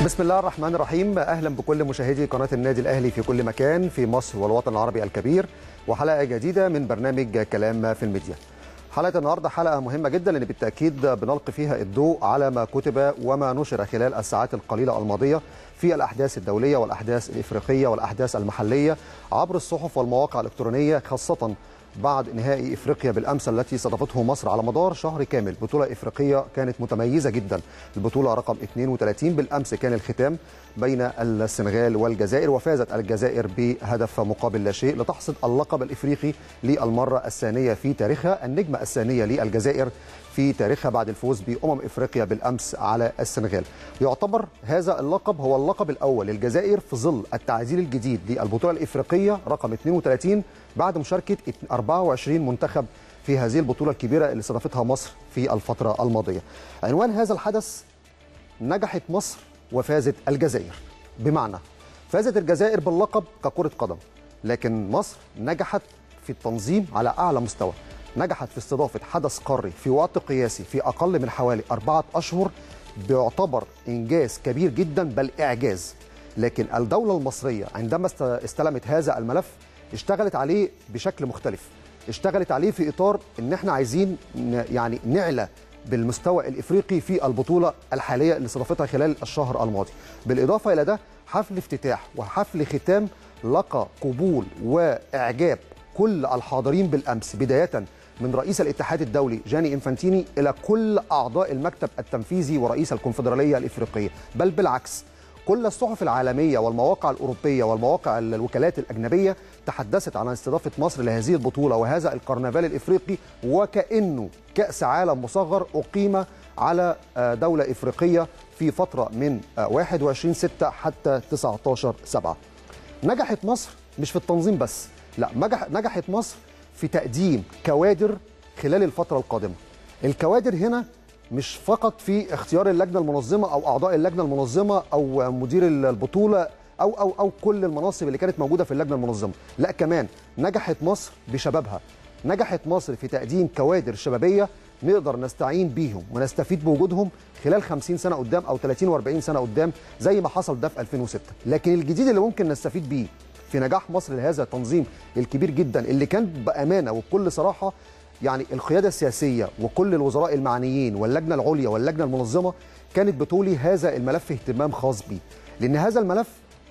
بسم الله الرحمن الرحيم اهلا بكل مشاهدي قناه النادي الاهلي في كل مكان في مصر والوطن العربي الكبير وحلقه جديده من برنامج كلام في الميديا حلقه النهارده حلقه مهمه جدا لان بالتاكيد بنلقي فيها الضوء على ما كتب وما نشر خلال الساعات القليله الماضيه في الاحداث الدوليه والاحداث الافريقيه والاحداث المحليه عبر الصحف والمواقع الالكترونيه خاصه بعد نهائي افريقيا بالامس التي استضافته مصر على مدار شهر كامل بطوله افريقيه كانت متميزه جدا البطوله رقم 32 بالامس كان الختام بين السنغال والجزائر وفازت الجزائر بهدف مقابل لا شيء لتحصد اللقب الافريقي للمره الثانيه في تاريخها النجمه الثانيه للجزائر في تاريخها بعد الفوز بامم افريقيا بالامس على السنغال يعتبر هذا اللقب هو اللقب الاول للجزائر في ظل التعديل الجديد للبطوله الافريقيه رقم 32 بعد مشاركه 24 منتخب في هذه البطوله الكبيره اللي استضافتها مصر في الفتره الماضيه عنوان هذا الحدث نجحت مصر وفازت الجزائر بمعنى فازت الجزائر باللقب ككره قدم لكن مصر نجحت في التنظيم على اعلى مستوى نجحت في استضافه حدث قاري في وقت قياسي في اقل من حوالي اربعه اشهر بيعتبر انجاز كبير جدا بل اعجاز لكن الدوله المصريه عندما استلمت هذا الملف اشتغلت عليه بشكل مختلف اشتغلت عليه في اطار ان احنا عايزين يعني نعلى بالمستوى الافريقي في البطوله الحاليه اللي استضافتها خلال الشهر الماضي بالاضافه الى ده حفل افتتاح وحفل ختام لقى قبول واعجاب كل الحاضرين بالامس بدايه من رئيس الاتحاد الدولي جاني انفانتيني الى كل اعضاء المكتب التنفيذي ورئيس الكونفدراليه الافريقيه بل بالعكس كل الصحف العالميه والمواقع الاوروبيه والمواقع الوكالات الاجنبيه تحدثت عن استضافه مصر لهذه البطوله وهذا الكرنفال الافريقي وكانه كاس عالم مصغر اقيم على دوله افريقيه في فتره من 21 6 حتى 19 7 نجحت مصر مش في التنظيم بس لا نجحت مصر في تقديم كوادر خلال الفتره القادمه الكوادر هنا مش فقط في اختيار اللجنه المنظمه او اعضاء اللجنه المنظمه او مدير البطوله او او او كل المناصب اللي كانت موجوده في اللجنه المنظمه لا كمان نجحت مصر بشبابها نجحت مصر في تقديم كوادر شبابيه نقدر نستعين بيهم ونستفيد بوجودهم خلال 50 سنه قدام او 30 و40 سنه قدام زي ما حصل ده في 2006 لكن الجديد اللي ممكن نستفيد بيه في نجاح مصر لهذا التنظيم الكبير جدا اللي كان بامانه وبكل صراحه يعني القياده السياسيه وكل الوزراء المعنيين واللجنه العليا واللجنه المنظمه كانت بتولي هذا الملف اهتمام خاص بيه لان هذا الملف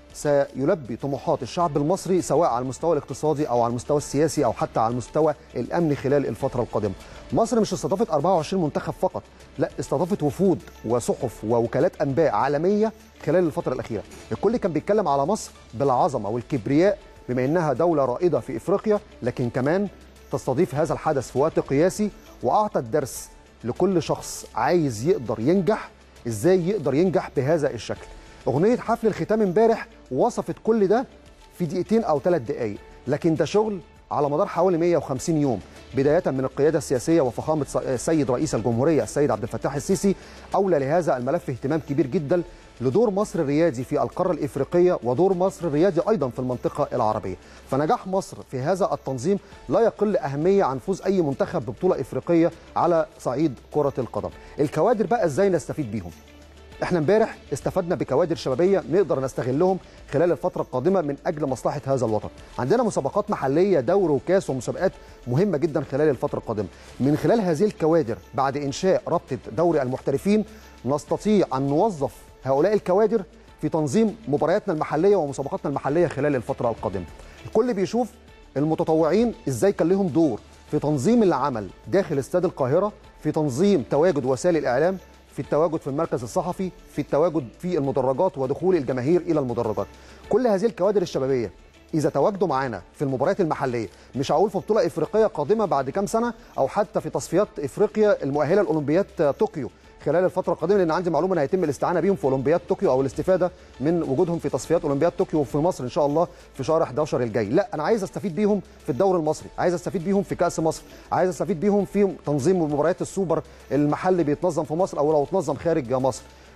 سيلبي طموحات الشعب المصري سواء على المستوى الاقتصادي او على المستوى السياسي او حتى على المستوى الامني خلال الفتره القادمه. مصر مش استضافت 24 منتخب فقط، لا استضافت وفود وصحف ووكالات انباء عالميه خلال الفتره الاخيره. الكل كان بيتكلم على مصر بالعظمه والكبرياء بما انها دوله رائده في افريقيا لكن كمان تستضيف هذا الحدث في وقت قياسي واعطت درس لكل شخص عايز يقدر ينجح ازاي يقدر ينجح بهذا الشكل. اغنيه حفل الختام امبارح وصفت كل ده في دقيقتين او ثلاث دقائق لكن ده شغل على مدار حوالي 150 يوم بدايه من القياده السياسيه وفخامه السيد رئيس الجمهوريه السيد عبد الفتاح السيسي اولى لهذا الملف اهتمام كبير جدا لدور مصر الريادي في القاره الافريقيه ودور مصر الريادي ايضا في المنطقه العربيه فنجاح مصر في هذا التنظيم لا يقل اهميه عن فوز اي منتخب ببطوله افريقيه على صعيد كره القدم الكوادر بقى ازاي نستفيد بيهم احنا امبارح استفدنا بكوادر شبابيه نقدر نستغلهم خلال الفتره القادمه من اجل مصلحه هذا الوطن عندنا مسابقات محليه دور وكاس ومسابقات مهمه جدا خلال الفتره القادمه من خلال هذه الكوادر بعد انشاء رابطه دوري المحترفين نستطيع ان نوظف هؤلاء الكوادر في تنظيم مبارياتنا المحليه ومسابقاتنا المحليه خلال الفتره القادمه الكل بيشوف المتطوعين ازاي كان لهم دور في تنظيم العمل داخل استاد القاهره في تنظيم تواجد وسائل الاعلام في التواجد في المركز الصحفي في التواجد في المدرجات ودخول الجماهير الى المدرجات كل هذه الكوادر الشبابيه اذا تواجدوا معانا في المباريات المحليه مش هقول في بطوله افريقيه قادمه بعد كام سنه او حتى في تصفيات افريقيا المؤهله لاولمبياد طوكيو خلال الفتره القادمه لان عندي معلومه ان هيتم الاستعانه بيهم في اولمبياد طوكيو او الاستفاده من وجودهم في تصفيات اولمبياد طوكيو في مصر ان شاء الله في شهر 11 الجاي لا انا عايز استفيد بيهم في الدوري المصري عايز استفيد بيهم في كاس مصر عايز استفيد بيهم في تنظيم مباريات السوبر المحلي بيتنظم في مصر او لو اتنظم خارج مصر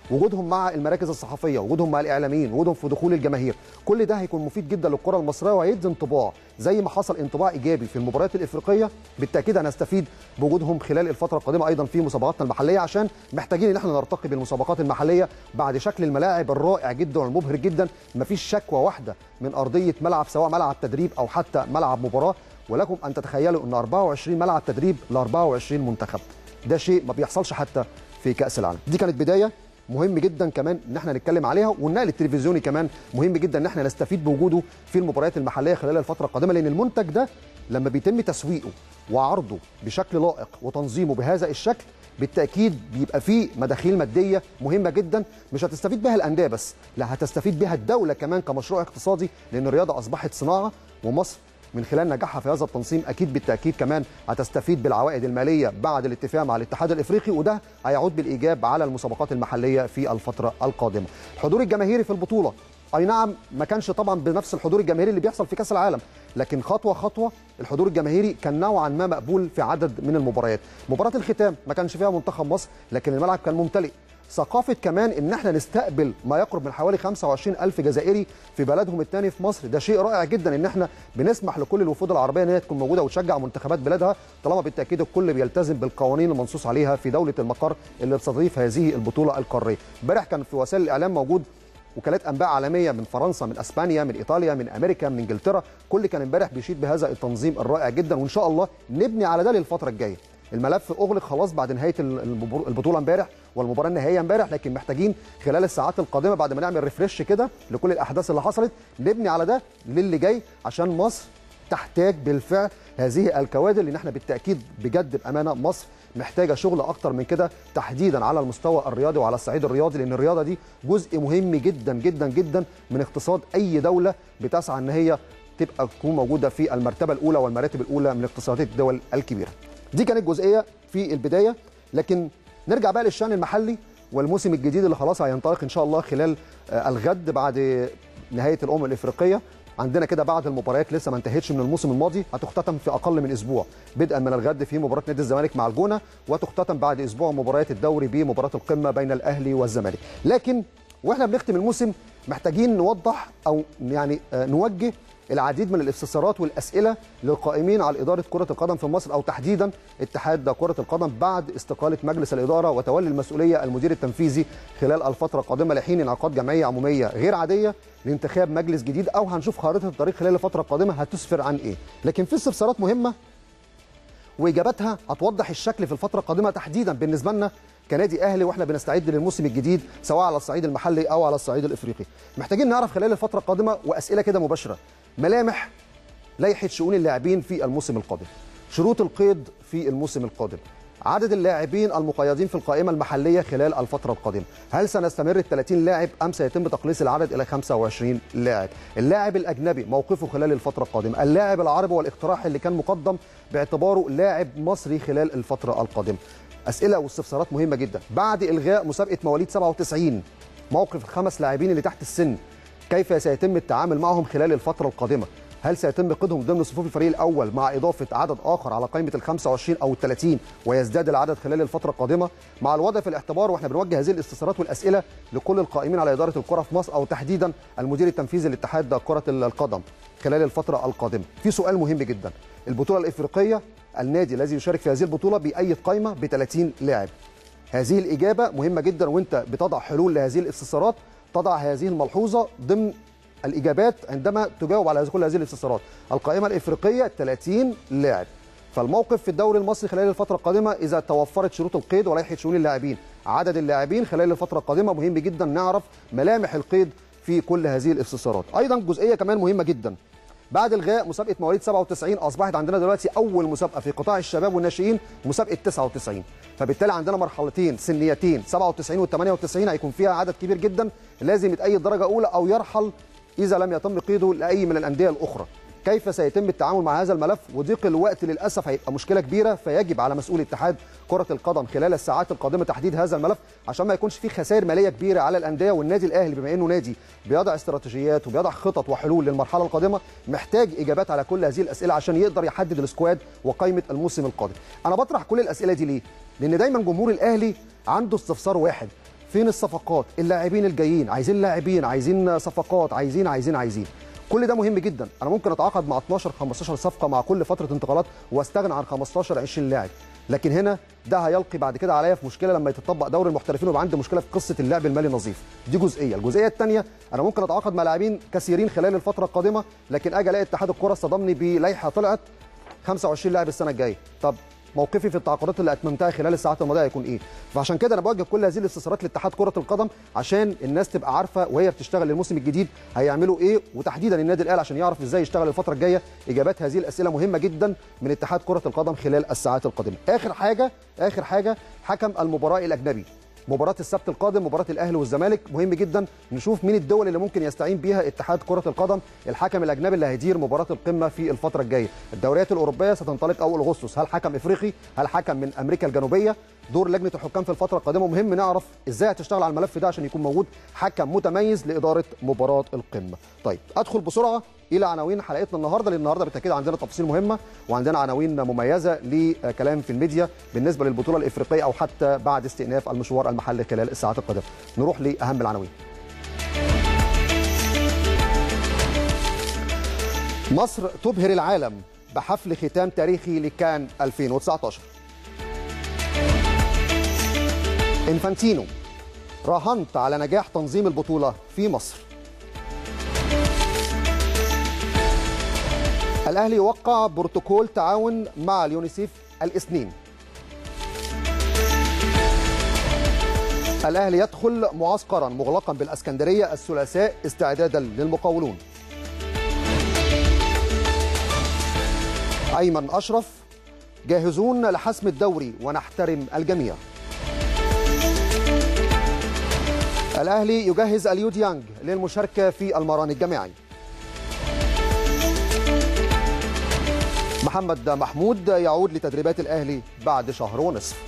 وجودهم مع المراكز الصحفيه وجودهم مع الاعلاميين وجودهم في دخول الجماهير كل ده هيكون مفيد جدا للكره المصريه وهيدي انطباع زي ما حصل انطباع ايجابي في المباريات الافريقيه بالتاكيد هنستفيد بوجودهم خلال الفتره القادمه ايضا في مسابقاتنا المحليه عشان محتاجين ان احنا نرتقي بالمسابقات المحليه بعد شكل الملاعب الرائع جدا والمبهر جدا مفيش شكوى واحده من ارضيه ملعب سواء ملعب تدريب او حتى ملعب مباراه ولكم ان تتخيلوا ان 24 ملعب تدريب ل 24 منتخب ده شيء ما بيحصلش حتى في كاس العالم دي كانت بدايه مهم جدا كمان ان احنا نتكلم عليها والنقل التلفزيوني كمان مهم جدا ان احنا نستفيد بوجوده في المباريات المحليه خلال الفتره القادمه لان المنتج ده لما بيتم تسويقه وعرضه بشكل لائق وتنظيمه بهذا الشكل بالتاكيد بيبقى فيه مداخيل ماديه مهمه جدا مش هتستفيد بها الانديه بس لا هتستفيد بها الدوله كمان كمشروع اقتصادي لان الرياضه اصبحت صناعه ومصر من خلال نجاحها في هذا التنظيم اكيد بالتاكيد كمان هتستفيد بالعوائد الماليه بعد الاتفاق مع الاتحاد الافريقي وده هيعود بالايجاب على المسابقات المحليه في الفتره القادمه. الحضور الجماهيري في البطوله اي نعم ما كانش طبعا بنفس الحضور الجماهيري اللي بيحصل في كاس العالم لكن خطوه خطوه الحضور الجماهيري كان نوعا ما مقبول في عدد من المباريات مباراه الختام ما كانش فيها منتخب مصر لكن الملعب كان ممتلئ ثقافه كمان ان احنا نستقبل ما يقرب من حوالي 25 الف جزائري في بلدهم الثاني في مصر ده شيء رائع جدا ان احنا بنسمح لكل الوفود العربيه ان هي تكون موجوده وتشجع منتخبات بلادها طالما بالتاكيد الكل بيلتزم بالقوانين المنصوص عليها في دوله المقر اللي بتستضيف هذه البطوله القاريه امبارح كان في وسائل الاعلام موجود وكالات انباء عالميه من فرنسا من اسبانيا من ايطاليا من امريكا من انجلترا كل كان امبارح بيشيد بهذا التنظيم الرائع جدا وان شاء الله نبني على ده للفتره الجايه الملف اغلق خلاص بعد نهايه البطوله امبارح والمباراه النهائيه امبارح لكن محتاجين خلال الساعات القادمه بعد ما نعمل ريفرش كده لكل الاحداث اللي حصلت نبني على ده للي جاي عشان مصر تحتاج بالفعل هذه الكوادر لان احنا بالتاكيد بجد بامانه مصر محتاجه شغل اكتر من كده تحديدا على المستوى الرياضي وعلى الصعيد الرياضي لان الرياضه دي جزء مهم جدا جدا جدا من اقتصاد اي دوله بتسعى ان هي تبقى تكون موجوده في المرتبه الاولى والمراتب الاولى من اقتصادات الدول الكبيره. دي كانت جزئيه في البدايه لكن نرجع بقى للشان المحلي والموسم الجديد اللي خلاص هينطلق ان شاء الله خلال الغد بعد نهايه الامم الافريقيه عندنا كده بعد المباريات لسه ما انتهتش من الموسم الماضي هتختتم في اقل من اسبوع بدءا من الغد في مباراه نادي الزمالك مع الجونه وتختتم بعد اسبوع مباريات الدوري بمباراه القمه بين الاهلي والزمالك لكن واحنا بنختم الموسم محتاجين نوضح او يعني نوجه العديد من الاستفسارات والاسئله للقائمين على اداره كره القدم في مصر او تحديدا اتحاد كره القدم بعد استقاله مجلس الاداره وتولي المسؤوليه المدير التنفيذي خلال الفتره القادمه لحين انعقاد جمعيه عموميه غير عاديه لانتخاب مجلس جديد او هنشوف خارطه الطريق خلال الفتره القادمه هتسفر عن ايه لكن في استفسارات مهمه واجاباتها هتوضح الشكل في الفتره القادمه تحديدا بالنسبه لنا كنادي اهلي واحنا بنستعد للموسم الجديد سواء على الصعيد المحلي او على الصعيد الافريقي محتاجين نعرف خلال الفتره القادمه واسئله كده مباشره ملامح لائحه شؤون اللاعبين في الموسم القادم شروط القيد في الموسم القادم عدد اللاعبين المقيدين في القائمه المحليه خلال الفتره القادمه هل سنستمر ال 30 لاعب ام سيتم تقليص العدد الى 25 لاعب اللاعب الاجنبي موقفه خلال الفتره القادمه اللاعب العربي والاقتراح اللي كان مقدم باعتباره لاعب مصري خلال الفتره القادمه اسئله واستفسارات مهمه جدا بعد الغاء مسابقه مواليد 97 موقف الخمس لاعبين اللي تحت السن كيف سيتم التعامل معهم خلال الفتره القادمه هل سيتم قيدهم ضمن صفوف الفريق الاول مع اضافه عدد اخر على قائمه ال 25 او ال 30 ويزداد العدد خلال الفتره القادمه مع الوضع في الاعتبار واحنا بنوجه هذه الاستفسارات والاسئله لكل القائمين على اداره الكره في مصر او تحديدا المدير التنفيذي لاتحاد كره القدم خلال الفتره القادمه في سؤال مهم جدا البطوله الافريقيه النادي الذي يشارك في هذه البطوله باي قائمه ب 30 لاعب هذه الاجابه مهمه جدا وانت بتضع حلول لهذه الاستفسارات تضع هذه الملحوظه ضمن الاجابات عندما تجاوب على كل هذه الاستفسارات القائمه الافريقيه 30 لاعب فالموقف في الدوري المصري خلال الفتره القادمه اذا توفرت شروط القيد ولائحه شؤون اللاعبين عدد اللاعبين خلال الفتره القادمه مهم جدا نعرف ملامح القيد في كل هذه الاستفسارات ايضا جزئيه كمان مهمه جدا بعد الغاء مسابقه مواليد 97 اصبحت عندنا دلوقتي اول مسابقه في قطاع الشباب والناشئين مسابقه 99 فبالتالي عندنا مرحلتين سنيتين 97 و 98 هيكون فيها عدد كبير جدا لازم يتأيد درجه اولى او يرحل اذا لم يتم قيده لاي من الانديه الاخرى كيف سيتم التعامل مع هذا الملف وضيق الوقت للاسف هيبقى مشكله كبيره فيجب على مسؤول اتحاد كره القدم خلال الساعات القادمه تحديد هذا الملف عشان ما يكونش في خسائر ماليه كبيره على الانديه والنادي الاهلي بما انه نادي بيضع استراتيجيات وبيضع خطط وحلول للمرحله القادمه محتاج اجابات على كل هذه الاسئله عشان يقدر يحدد السكواد وقائمه الموسم القادم انا بطرح كل الاسئله دي ليه لان دايما جمهور الاهلي عنده استفسار واحد فين الصفقات اللاعبين الجايين عايزين لاعبين عايزين صفقات عايزين عايزين عايزين كل ده مهم جدا انا ممكن اتعاقد مع 12 15 صفقه مع كل فتره انتقالات واستغنى عن 15 20 لاعب لكن هنا ده هيلقي بعد كده عليا في مشكله لما يتطبق دوري المحترفين ويبقى عندي مشكله في قصه اللعب المالي النظيف دي جزئيه الجزئيه الثانيه انا ممكن اتعاقد مع لاعبين كثيرين خلال الفتره القادمه لكن اجي الاقي اتحاد الكره صدمني بلائحه طلعت 25 لاعب السنه الجايه طب موقفي في التعاقدات اللي اتممتها خلال الساعات الماضيه هيكون ايه فعشان كده انا بوجه كل هذه الاستفسارات لاتحاد كره القدم عشان الناس تبقى عارفه وهي بتشتغل الموسم الجديد هيعملوا ايه وتحديدا النادي الاهلي عشان يعرف ازاي يشتغل الفتره الجايه اجابات هذه الاسئله مهمه جدا من اتحاد كره القدم خلال الساعات القادمه اخر حاجه اخر حاجه حكم المباراه الاجنبي مباراة السبت القادم مباراة الأهلي والزمالك مهم جدا نشوف مين الدول اللي ممكن يستعين بيها اتحاد كرة القدم الحكم الأجنبي اللي هيدير مباراة القمة في الفترة الجاية الدوريات الأوروبية ستنطلق أول أغسطس هل حكم إفريقي هل حكم من أمريكا الجنوبية دور لجنة الحكام في الفترة القادمة مهم نعرف إزاي هتشتغل على الملف ده عشان يكون موجود حكم متميز لإدارة مباراة القمة طيب أدخل بسرعة الى عناوين حلقتنا النهارده لان النهارده بالتاكيد عندنا تفاصيل مهمه وعندنا عناوين مميزه لكلام في الميديا بالنسبه للبطوله الافريقيه او حتى بعد استئناف المشوار المحلي خلال الساعات القادمه نروح لاهم العناوين مصر تبهر العالم بحفل ختام تاريخي لكان 2019 انفانتينو راهنت على نجاح تنظيم البطوله في مصر الأهلي وقع بروتوكول تعاون مع اليونيسيف الاثنين الأهلي يدخل معسكرا مغلقا بالأسكندرية الثلاثاء استعدادا للمقاولون أيمن أشرف جاهزون لحسم الدوري ونحترم الجميع الأهلي يجهز اليو ديانج للمشاركة في المران الجماعي محمد محمود يعود لتدريبات الأهلي بعد شهر ونصف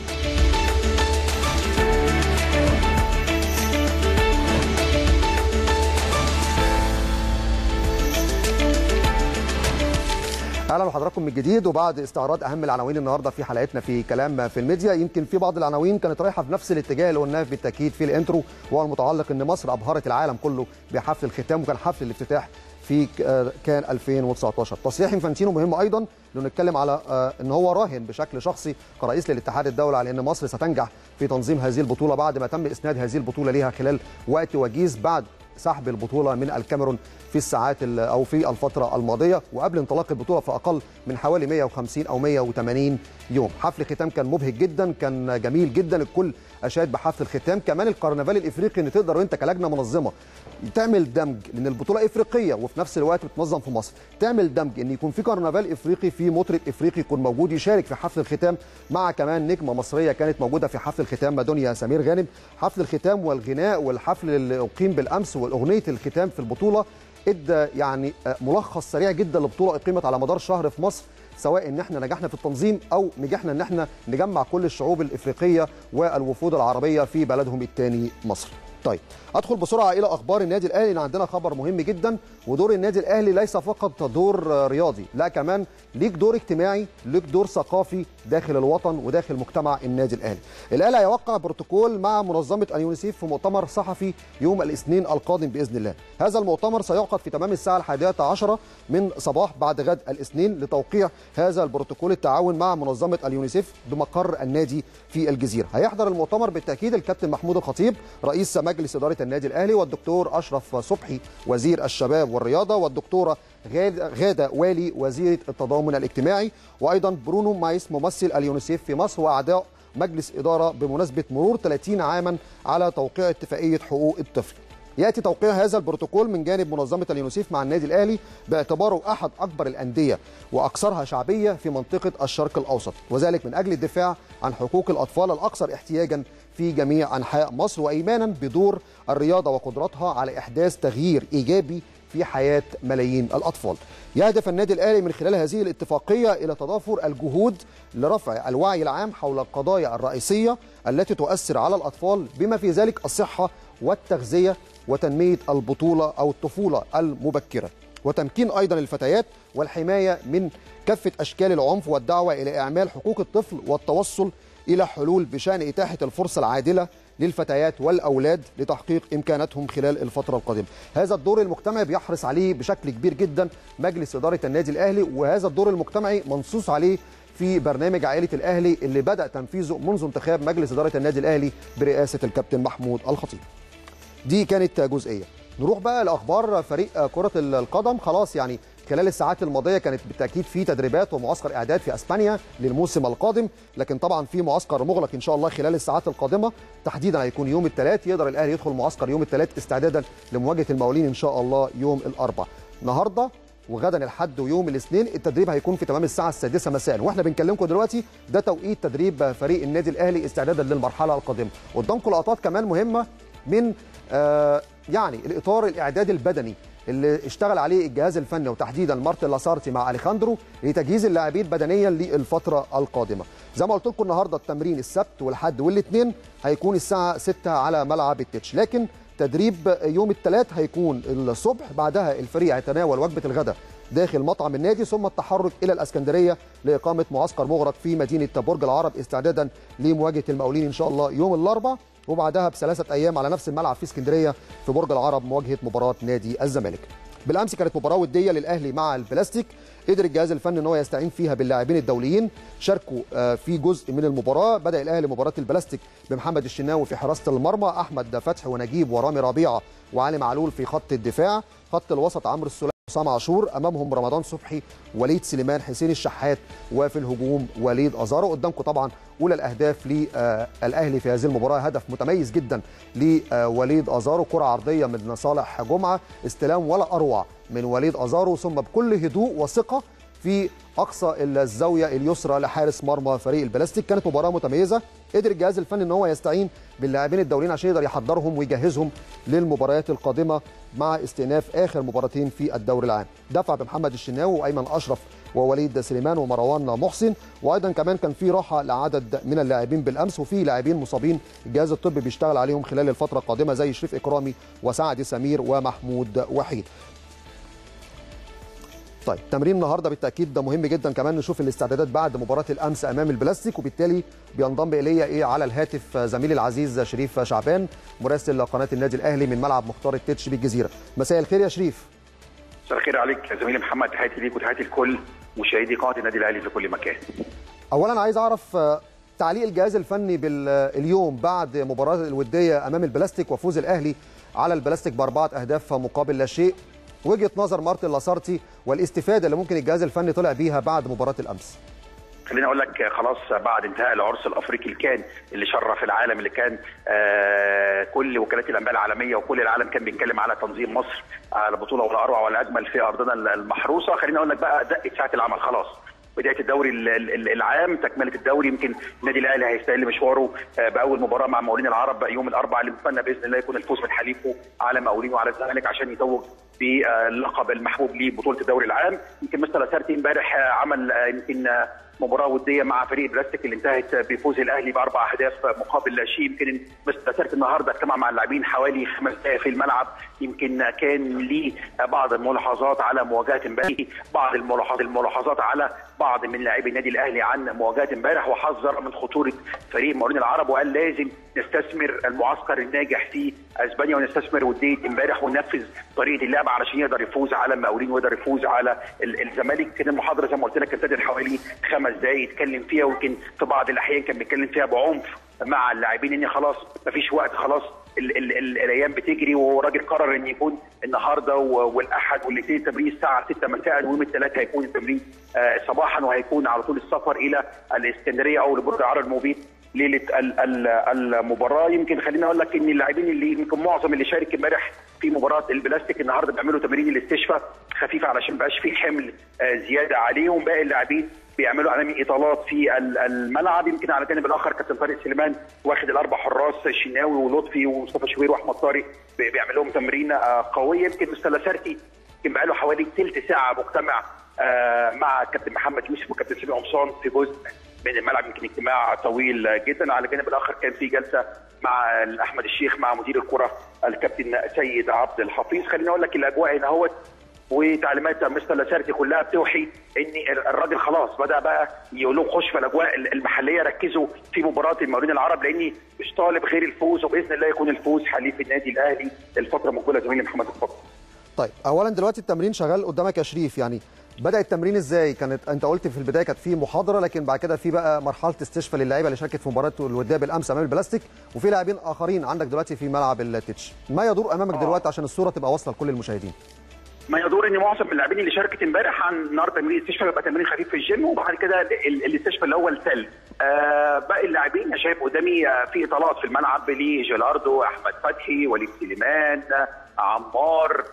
اهلا بحضراتكم من جديد وبعد استعراض اهم العناوين النهارده في حلقتنا في كلام في الميديا يمكن في بعض العناوين كانت رايحه في نفس الاتجاه اللي قلناه بالتاكيد في الانترو وهو المتعلق ان مصر ابهرت العالم كله بحفل الختام وكان حفل الافتتاح في كان 2019 تصريح انفانتينو مهم ايضا لو نتكلم على ان هو راهن بشكل شخصي كرئيس للاتحاد الدولي على ان مصر ستنجح في تنظيم هذه البطوله بعد ما تم اسناد هذه البطوله ليها خلال وقت وجيز بعد سحب البطوله من الكاميرون في الساعات او في الفتره الماضيه وقبل انطلاق البطوله في اقل من حوالي 150 او 180 يوم حفل ختام كان مبهج جدا كان جميل جدا الكل اشاد بحفل الختام كمان الكرنفال الافريقي ان تقدر وانت كلجنه منظمه تعمل دمج لان البطوله افريقيه وفي نفس الوقت بتنظم في مصر تعمل دمج ان يكون في كرنفال افريقي في مطرب افريقي يكون موجود يشارك في حفل الختام مع كمان نجمه مصريه كانت موجوده في حفل الختام مادونيا سمير غانم حفل الختام والغناء والحفل اللي اقيم بالامس والاغنيه الختام في البطوله ادى يعني ملخص سريع جدا لبطوله اقيمت على مدار شهر في مصر سواء ان احنا نجحنا في التنظيم او نجحنا ان احنا نجمع كل الشعوب الافريقيه والوفود العربيه في بلدهم الثاني مصر. طيب ادخل بسرعه الى اخبار النادي الاهلي ان عندنا خبر مهم جدا ودور النادي الاهلي ليس فقط دور رياضي لا كمان ليك دور اجتماعي ليك دور ثقافي داخل الوطن وداخل مجتمع النادي الاهلي الاهلي هيوقع بروتوكول مع منظمه اليونيسيف في مؤتمر صحفي يوم الاثنين القادم باذن الله هذا المؤتمر سيعقد في تمام الساعه الحادية عشرة من صباح بعد غد الاثنين لتوقيع هذا البروتوكول التعاون مع منظمه اليونيسيف بمقر النادي في الجزيره هيحضر المؤتمر بالتاكيد الكابتن محمود الخطيب رئيس مجلس اداره النادي الاهلي والدكتور اشرف صبحي وزير الشباب والرياضه والدكتوره غاده والي وزيره التضامن الاجتماعي وايضا برونو مايس ممثل اليونيسيف في مصر واعضاء مجلس اداره بمناسبه مرور 30 عاما على توقيع اتفاقيه حقوق الطفل. ياتي توقيع هذا البروتوكول من جانب منظمه اليونيسيف مع النادي الاهلي باعتباره احد اكبر الانديه واكثرها شعبيه في منطقه الشرق الاوسط وذلك من اجل الدفاع عن حقوق الاطفال الاكثر احتياجا في جميع انحاء مصر وايمانا بدور الرياضه وقدرتها على احداث تغيير ايجابي في حياه ملايين الاطفال. يهدف النادي الاهلي من خلال هذه الاتفاقيه الى تضافر الجهود لرفع الوعي العام حول القضايا الرئيسيه التي تؤثر على الاطفال بما في ذلك الصحه والتغذيه وتنميه البطوله او الطفوله المبكره. وتمكين ايضا الفتيات والحمايه من كافه اشكال العنف والدعوه الى اعمال حقوق الطفل والتوصل الى حلول بشان اتاحه الفرصه العادله للفتيات والاولاد لتحقيق امكاناتهم خلال الفتره القادمه هذا الدور المجتمعي بيحرص عليه بشكل كبير جدا مجلس اداره النادي الاهلي وهذا الدور المجتمعي منصوص عليه في برنامج عائله الاهلي اللي بدا تنفيذه منذ انتخاب مجلس اداره النادي الاهلي برئاسه الكابتن محمود الخطيب دي كانت جزئيه نروح بقى لاخبار فريق كره القدم خلاص يعني خلال الساعات الماضيه كانت بالتاكيد في تدريبات ومعسكر اعداد في اسبانيا للموسم القادم لكن طبعا في معسكر مغلق ان شاء الله خلال الساعات القادمه تحديدا هيكون يوم الثلاث يقدر الاهلي يدخل معسكر يوم الثلاث استعدادا لمواجهه المقاولين ان شاء الله يوم الاربعاء النهارده وغدا الحد ويوم الاثنين التدريب هيكون في تمام الساعه السادسه مساء واحنا بنكلمكم دلوقتي ده توقيت تدريب فريق النادي الاهلي استعدادا للمرحله القادمه قدامكم لقطات كمان مهمه من آه يعني الاطار الاعداد البدني اللي اشتغل عليه الجهاز الفني وتحديدا مارتن لاسارتي مع اليخاندرو لتجهيز اللاعبين بدنيا للفتره القادمه زي ما قلت لكم النهارده التمرين السبت والحد والاثنين هيكون الساعه 6 على ملعب التتش لكن تدريب يوم الثلاث هيكون الصبح بعدها الفريق هيتناول وجبه الغداء داخل مطعم النادي ثم التحرك الى الاسكندريه لاقامه معسكر مغرق في مدينه برج العرب استعدادا لمواجهه المقاولين ان شاء الله يوم الاربعاء وبعدها بثلاثه ايام على نفس الملعب في اسكندريه في برج العرب مواجهه مباراه نادي الزمالك. بالامس كانت مباراه وديه للاهلي مع البلاستيك قدر الجهاز الفني ان هو يستعين فيها باللاعبين الدوليين شاركوا في جزء من المباراه بدا الاهلي مباراه البلاستيك بمحمد الشناوي في حراسه المرمى احمد فتحي ونجيب ورامي ربيعه وعلي معلول في خط الدفاع خط الوسط عمرو السوليه حسام عاشور امامهم رمضان صبحي وليد سليمان حسين الشحات وفي الهجوم وليد ازارو قدامكم طبعا اولى الاهداف للاهلي في هذه المباراه هدف متميز جدا لوليد ازارو كره عرضيه من صالح جمعه استلام ولا اروع من وليد ازارو ثم بكل هدوء وثقه في اقصى الزاويه اليسرى لحارس مرمى فريق البلاستيك كانت مباراه متميزه قدر الجهاز الفني ان هو يستعين باللاعبين الدوليين عشان يقدر يحضرهم ويجهزهم للمباريات القادمه مع استئناف اخر مباراتين في الدوري العام دفع بمحمد الشناوي وايمن اشرف ووليد سليمان ومروان محسن وايضا كمان كان في راحه لعدد من اللاعبين بالامس وفي لاعبين مصابين الجهاز الطبي بيشتغل عليهم خلال الفتره القادمه زي شريف اكرامي وسعد سمير ومحمود وحيد طيب تمرين النهارده بالتاكيد ده مهم جدا كمان نشوف الاستعدادات بعد مباراه الامس امام البلاستيك وبالتالي بينضم الي ايه على الهاتف زميلي العزيز شريف شعبان مراسل قناه النادي الاهلي من ملعب مختار التتش بالجزيره مساء الخير يا شريف مساء الخير عليك يا زميلي محمد تحياتي ليك وتحياتي لكل مشاهدي قناه النادي الاهلي في كل مكان اولا عايز اعرف تعليق الجهاز الفني باليوم بعد مباراه الوديه امام البلاستيك وفوز الاهلي على البلاستيك باربعه اهداف مقابل لا شيء وجهه نظر مارتن لاسارتي والاستفاده اللي ممكن الجهاز الفني طلع بيها بعد مباراه الامس خليني اقول لك خلاص بعد انتهاء العرس الافريقي اللي كان اللي شرف العالم اللي كان آه كل وكالات الانباء العالميه وكل العالم كان بيتكلم على تنظيم مصر على بطوله ولا اروع ولا اجمل في ارضنا المحروسه خليني اقول لك بقى دقت ساعه العمل خلاص بدايه الدوري العام تكمله الدوري يمكن النادي الاهلي هيستهل مشواره باول مباراه مع مقاولين العرب يوم الاربعاء اللي نتمنى باذن الله يكون الفوز من حليفه على مقاولين وعلى الزمالك عشان يتوج باللقب المحبوب لبطوله الدوري العام يمكن مستر لاسارتي امبارح عمل يمكن مباراه وديه مع فريق بلاستيك اللي انتهت بفوز الاهلي باربع اهداف مقابل لا شيء يمكن مستر لاسارتي النهارده اجتمع مع اللاعبين حوالي خمس دقائق في الملعب يمكن كان ليه بعض الملاحظات على مواجهه امبارح بعض الملاحظات الملاحظات على بعض من لاعبي النادي الاهلي عن مواجهه امبارح وحذر من خطوره فريق مقاولين العرب وقال لازم نستثمر المعسكر الناجح في اسبانيا ونستثمر وديه امبارح وننفذ طريقه اللعب علشان يقدر يفوز على المقاولين ويقدر يفوز على الزمالك كان المحاضره زي ما قلت لك ابتدت حوالي خمس دقائق يتكلم فيها ويمكن في بعض الاحيان كان بيتكلم فيها بعنف مع اللاعبين ان خلاص مفيش وقت خلاص ال ال ال الايام بتجري وهو راجل قرر ان يكون النهارده والاحد والاثنين التمرين الساعه 6 مساء ويوم الثلاث هيكون التمرين آه صباحا وهيكون على طول السفر الى الاسكندريه او لبرج العرب المبيد ليله المباراه يمكن خليني اقول لك ان اللاعبين اللي يمكن معظم اللي شارك امبارح في مباراه البلاستيك النهارده بيعملوا تمارين الاستشفاء خفيفه علشان ما يبقاش في حمل زياده عليهم باقي اللاعبين بيعملوا امامي اطالات في الملعب يمكن على الجانب الاخر كابتن طارق سليمان واخد الاربع حراس الشناوي ولطفي ومصطفى شوبير واحمد طارق بيعمل لهم تمرين قويه يمكن مستر لاسارتي يمكن بقى له حوالي ثلث ساعه مجتمع مع كابتن محمد يوسف وكابتن سامي قمصان في جزء من الملعب يمكن اجتماع طويل جدا على الجانب الاخر كان في جلسه مع احمد الشيخ مع مدير الكره الكابتن سيد عبد الحفيظ خليني اقول لك الاجواء هنا اهوت وتعليمات مستر لاسارتي كلها بتوحي ان الراجل خلاص بدا بقى يقول لهم خش في الاجواء المحليه ركزوا في مباراه المقاولين العرب لاني مش طالب غير الفوز وباذن الله يكون الفوز حليف النادي الاهلي الفتره المقبله زميلي محمد اتفضل. طيب اولا دلوقتي التمرين شغال قدامك يا شريف يعني بدا التمرين ازاي كانت انت قلت في البدايه كانت في محاضره لكن بعد كده في بقى مرحله استشفاء للاعيبه اللي شاركت في مباراه الوداد بالامس امام البلاستيك وفي لاعبين اخرين عندك دلوقتي في ملعب التتش ما يدور امامك دلوقتي عشان الصوره تبقى واصله لكل المشاهدين ما يدور ان معظم اللاعبين اللي شاركت امبارح عن النهارده تمرين استشفاء بيبقى تمرين خفيف في الجيم وبعد كده الاستشفاء اللي هو السل آه باقي اللاعبين انا شايف قدامي آه في اطالات في الملعب لجيلاردو احمد فتحي وليد سليمان عمار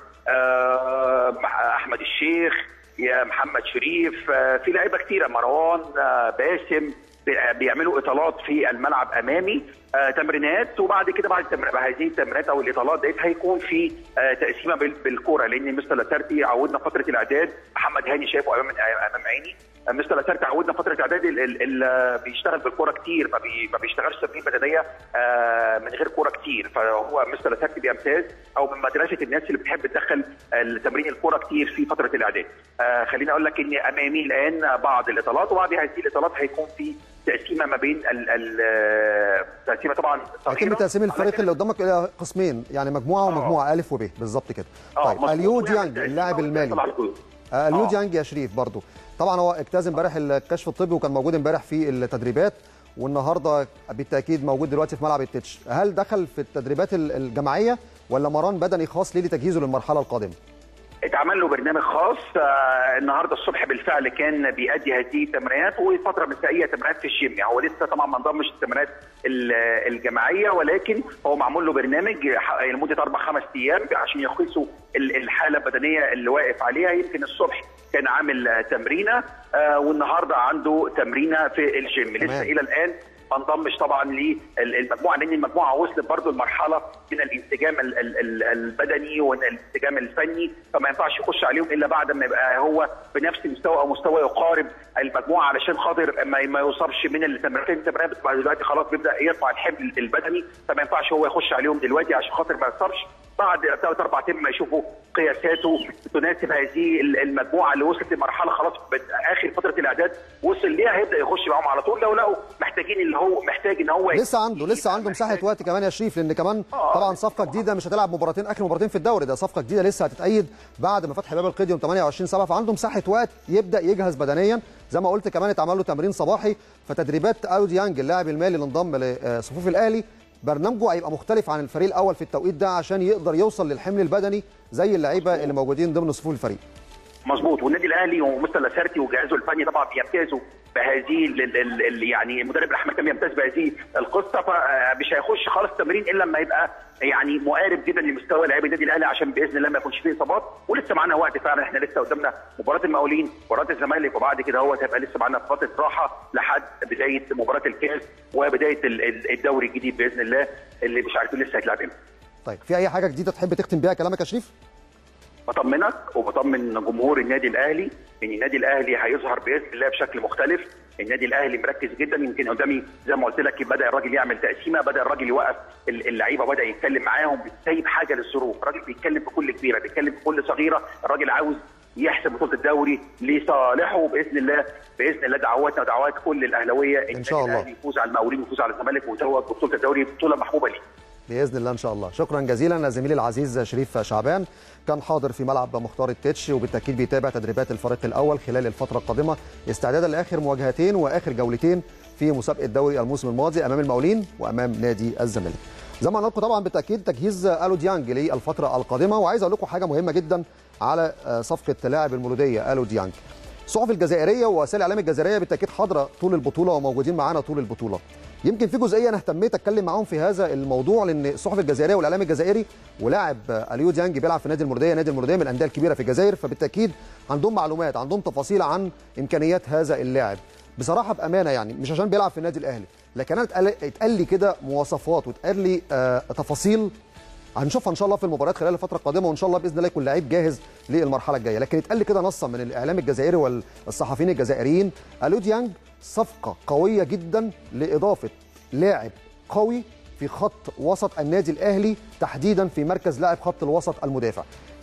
آه احمد الشيخ يا محمد شريف آه في لعيبه كتيره مروان آه باسم بيعملوا اطالات في الملعب امامي آه تمرينات وبعد كده بعد هذه التمرينات او الاطالات ديت هيكون في آه تقسيمه بالكوره لان مستر لاسارتي عودنا فتره الاعداد محمد هاني شايفه امام امام عيني مستر لاسارتي عودنا فتره الاعداد اللي بيشتغل بالكوره كتير ما, بي ما بيشتغلش تمرين بدنيه آه من غير كوره كتير فهو مستر لاسارتي بيمتاز او من مدرسه الناس اللي بتحب تدخل تمرين الكوره كتير في فتره الاعداد آه خليني اقول لك ان امامي الان بعض الاطالات وبعد هذه الاطالات هيكون في تقسيمه ما بين التقسيمه طبعا يتم تقسيم الفريق اللي قدامك الى قسمين يعني مجموعه ومجموعه الف وب بالظبط كده طيب اليو ديانج اللاعب المالي اليو ديانج يا شريف برضو طبعا هو اجتاز امبارح الكشف الطبي وكان موجود امبارح في التدريبات والنهارده بالتاكيد موجود دلوقتي في ملعب التتش هل دخل في التدريبات الجماعيه ولا مران بدني خاص ليه لتجهيزه للمرحله القادمه اتعمل له برنامج خاص آه النهارده الصبح بالفعل كان بيأدي هذه التمرينات وفتره مسائيه تمرينات في الجيم يعني هو لسه طبعا ما انضمش التمرينات الجماعيه ولكن هو معمول له برنامج لمده اربع خمس ايام عشان يقيسوا الحاله البدنيه اللي واقف عليها يمكن الصبح كان عامل تمرينه آه والنهارده عنده تمرينه في الجيم لسه الى الان ما انضمش طبعا للمجموعه لان المجموعه وصلت برضه لمرحله من الانسجام البدني والانسجام الفني فما ينفعش يخش عليهم الا بعد ما يبقى هو بنفس المستوى او مستوى يقارب المجموعه علشان خاطر ما يصابش من التمرينات التمرينات بتبقى دلوقتي خلاص بيبدا يرفع الحمل البدني فما ينفعش هو يخش عليهم دلوقتي عشان خاطر ما يصابش بعد ثلاث اربع ايام ما يشوفوا قياساته تناسب هذه المجموعه اللي وصلت لمرحله خلاص اخر فتره الاعداد وصل ليها هيبدا يخش معاهم على طول لو لقوا محتاجين اللي هو محتاج ان هو لسه عنده لسه عنده مساحه وقت كمان يا شريف لان كمان طبعا صفقه جديده مش هتلعب مباراتين اخر مباراتين في الدوري ده صفقه جديده لسه هتتأيد بعد ما فتح باب القيد يوم 28 7 فعنده مساحه وقت يبدا يجهز بدنيا زي ما قلت كمان اتعمل له تمرين صباحي فتدريبات ايو ديانج اللاعب المالي اللي انضم لصفوف الاهلي برنامجه هيبقى مختلف عن الفريق الاول في التوقيت ده عشان يقدر يوصل للحمل البدني زي اللعيبه اللي موجودين ضمن صفوف الفريق مظبوط والنادي الاهلي ومستر لاسارتي وجهازه الفني طبعا بيمتازوا بهذه ال ال ال يعني المدرب احمد كان بيمتاز بهذه القصه فمش هيخش خالص تمرين الا لما يبقى يعني مقارب جدا لمستوى لاعبي النادي الاهلي عشان باذن الله ما يكونش فيه اصابات ولسه معانا وقت فعلا احنا لسه قدامنا مباراه المقاولين مباراه الزمالك وبعد كده هو هيبقى لسه معانا فتره راحه لحد بدايه مباراه الكاس وبدايه الدوري الجديد باذن الله اللي مش عارفين لسه هيتلعب امتى. طيب في اي حاجه جديده تحب تختم بيها كلامك يا شريف؟ بطمنك وبطمن جمهور النادي الاهلي ان النادي الاهلي هيظهر باذن الله بشكل مختلف النادي الاهلي مركز جدا يمكن قدامي زي ما قلت لك بدا الراجل يعمل تقسيمه بدا الراجل يوقف اللعيبه وبدا يتكلم معاهم سايب حاجه للظروف الراجل بيتكلم في كل كبيره بيتكلم في كل صغيره الراجل عاوز يحسم بطوله الدوري لصالحه باذن الله باذن الله دعواتنا ودعوات كل الاهلاويه ان شاء الله يفوز على المقاولين ويفوز على الزمالك ويتوج ببطوله الدوري بطوله محبوبه ليه باذن الله ان شاء الله شكرا جزيلا زميلي العزيز شريف شعبان كان حاضر في ملعب مختار التتش وبالتاكيد بيتابع تدريبات الفريق الاول خلال الفتره القادمه استعدادا لاخر مواجهتين واخر جولتين في مسابقه دوري الموسم الماضي امام المقاولين وامام نادي الزمالك زي ما قلنا لكم طبعا بالتاكيد تجهيز الو ديانج للفتره القادمه وعايز اقول لكم حاجه مهمه جدا على صفقه لاعب المولوديه الو ديانج الصحف الجزائريه ووسائل الاعلام الجزائريه بالتاكيد حاضره طول البطوله وموجودين معانا طول البطوله يمكن في جزئيه انا اهتميت اتكلم معاهم في هذا الموضوع لان الصحف الجزائريه والاعلام الجزائري ولاعب اليو ديانج بيلعب في نادي المرديه نادي المرديه من الانديه الكبيره في الجزائر فبالتاكيد عندهم معلومات عندهم تفاصيل عن امكانيات هذا اللاعب بصراحه بامانه يعني مش عشان بيلعب في النادي الاهلي لكن انا اتقال لي كده مواصفات واتقال لي آه تفاصيل هنشوفها ان شاء الله في المباريات خلال الفتره القادمه وان شاء الله باذن الله يكون لعيب جاهز للمرحله الجايه لكن اتقال لي كده نصا من الاعلام الجزائري والصحفيين الجزائريين الو ديانج صفقه قويه جدا لاضافه لاعب قوي في خط وسط النادي الاهلي تحديدا في مركز لاعب خط الوسط المدافع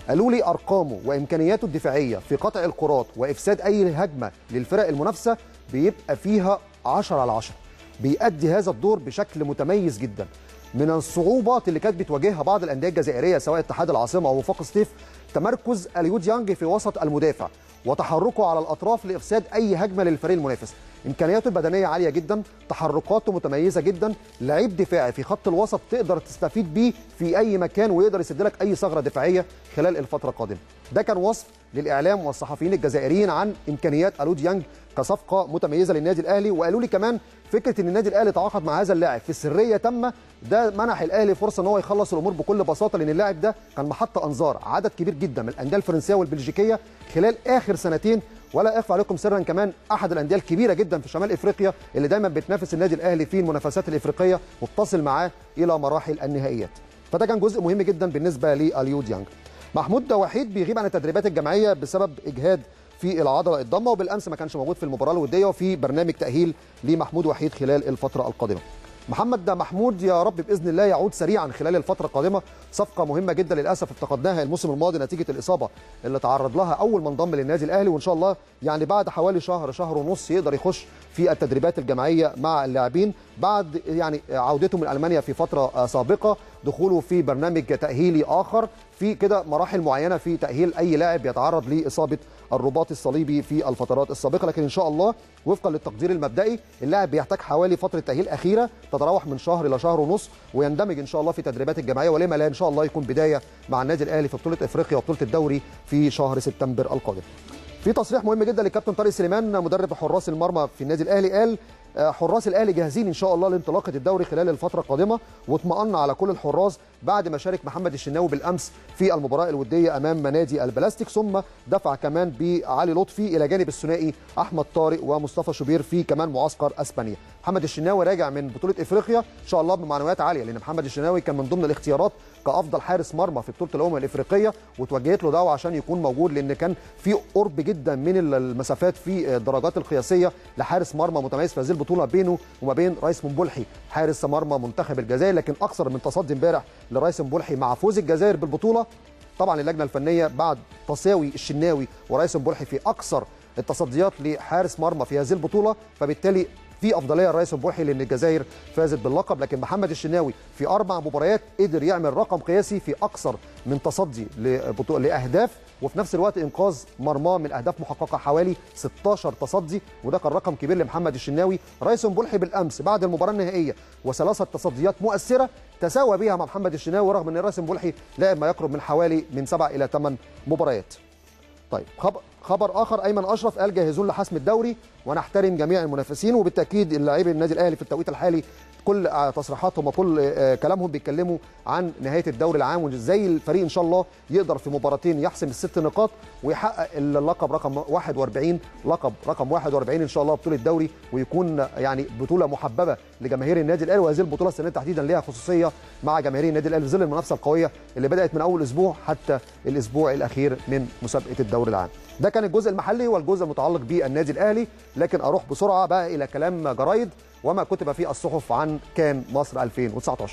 قالوا لي ارقامه وامكانياته الدفاعيه في قطع الكرات وافساد اي هجمه للفرق المنافسه بيبقى فيها 10 على 10 بيأدي هذا الدور بشكل متميز جدا من الصعوبات اللي كانت بتواجهها بعض الانديه الجزائريه سواء اتحاد العاصمه او وفاق سطيف تمركز اليو ديانج في وسط المدافع وتحركه على الاطراف لافساد اي هجمه للفريق المنافس امكانياته البدنيه عاليه جدا تحركاته متميزه جدا لعيب دفاعي في خط الوسط تقدر تستفيد بيه في اي مكان ويقدر يسد لك اي ثغره دفاعيه خلال الفتره القادمه ده كان وصف للاعلام والصحفيين الجزائريين عن امكانيات الو ديانج كصفقه متميزه للنادي الاهلي وقالوا لي كمان فكره ان النادي الاهلي تعاقد مع هذا اللاعب في سريه تامه ده منح الاهلي فرصه ان هو يخلص الامور بكل بساطه لان اللاعب ده كان محط انظار عدد كبير جدا من الانديه الفرنسيه والبلجيكيه خلال اخر سنتين ولا اخفى عليكم سرا كمان احد الانديه الكبيره جدا في شمال افريقيا اللي دايما بتنافس النادي الاهلي في المنافسات الافريقيه وبتصل معاه الى مراحل النهائيات فده كان جزء مهم جدا بالنسبه لاليو ديانج محمود وحيد بيغيب عن التدريبات الجماعيه بسبب اجهاد في العضله الضمه وبالامس ما كانش موجود في المباراه الوديه وفي برنامج تاهيل لمحمود وحيد خلال الفتره القادمه محمد محمود يا رب باذن الله يعود سريعا خلال الفتره القادمه صفقه مهمه جدا للاسف افتقدناها الموسم الماضي نتيجه الاصابه اللي تعرض لها اول ما انضم للنادي الاهلي وان شاء الله يعني بعد حوالي شهر شهر ونص يقدر يخش في التدريبات الجماعيه مع اللاعبين بعد يعني عودته من المانيا في فتره سابقه دخوله في برنامج تاهيلي اخر في كده مراحل معينه في تاهيل اي لاعب يتعرض لاصابه الرباط الصليبي في الفترات السابقه لكن ان شاء الله وفقا للتقدير المبدئي اللاعب بيحتاج حوالي فتره تاهيل اخيره تتراوح من شهر الى شهر ونص ويندمج ان شاء الله في تدريبات الجماعيه ولما لا ان شاء الله يكون بدايه مع النادي الاهلي في بطوله افريقيا وبطوله الدوري في شهر سبتمبر القادم. في تصريح مهم جدا للكابتن طارق سليمان مدرب حراس المرمى في النادي الاهلي قال حراس الاهلي جاهزين ان شاء الله لانطلاقه الدوري خلال الفتره القادمه واطمأن على كل الحراس بعد ما شارك محمد الشناوي بالامس في المباراه الوديه امام نادي البلاستيك ثم دفع كمان بعلي لطفي الى جانب الثنائي احمد طارق ومصطفى شوبير في كمان معسكر اسبانيا محمد الشناوي راجع من بطوله افريقيا ان شاء الله بمعنويات عاليه لان محمد الشناوي كان من ضمن الاختيارات كافضل حارس مرمى في بطوله الامم الافريقيه وتوجهت له دعوه عشان يكون موجود لان كان في قرب جدا من المسافات في الدرجات القياسيه لحارس مرمى متميز في هذه البطوله بينه وما بين رئيس منبلحي حارس مرمى منتخب الجزائر لكن اكثر من تصدي امبارح لرئيس منبلحي مع فوز الجزائر بالبطوله طبعا اللجنه الفنيه بعد تساوي الشناوي ورئيس منبلحي في اكثر التصديات لحارس مرمى في هذه البطوله فبالتالي في افضليه لرئيس البوحي لان الجزائر فازت باللقب لكن محمد الشناوي في اربع مباريات قدر يعمل رقم قياسي في اكثر من تصدي لاهداف وفي نفس الوقت انقاذ مرماه من اهداف محققه حوالي 16 تصدي وده كان رقم كبير لمحمد الشناوي رئيس البلحي بالامس بعد المباراه النهائيه وثلاثه تصديات مؤثره تساوى بها مع محمد الشناوي رغم ان رئيس البلحي لعب ما يقرب من حوالي من سبع الى ثمان مباريات طيب خبر خبر اخر ايمن اشرف قال جاهزون لحسم الدوري ونحترم جميع المنافسين وبالتاكيد اللاعبي النادي الاهلي في التوقيت الحالي كل تصريحاتهم وكل كلامهم بيتكلموا عن نهايه الدوري العام وازاي الفريق ان شاء الله يقدر في مباراتين يحسم الست نقاط ويحقق اللقب رقم 41 لقب رقم 41 ان شاء الله بطوله الدوري ويكون يعني بطوله محببه لجماهير النادي الاهلي وهذه البطوله السنه تحديدا ليها خصوصيه مع جماهير النادي الاهلي في ظل المنافسه القويه اللي بدات من اول اسبوع حتى الاسبوع الاخير من مسابقه الدوري العام. ده كان الجزء المحلي والجزء المتعلق بالنادي الاهلي لكن اروح بسرعه بقى الى كلام جرايد وما كتب في الصحف عن كان مصر 2019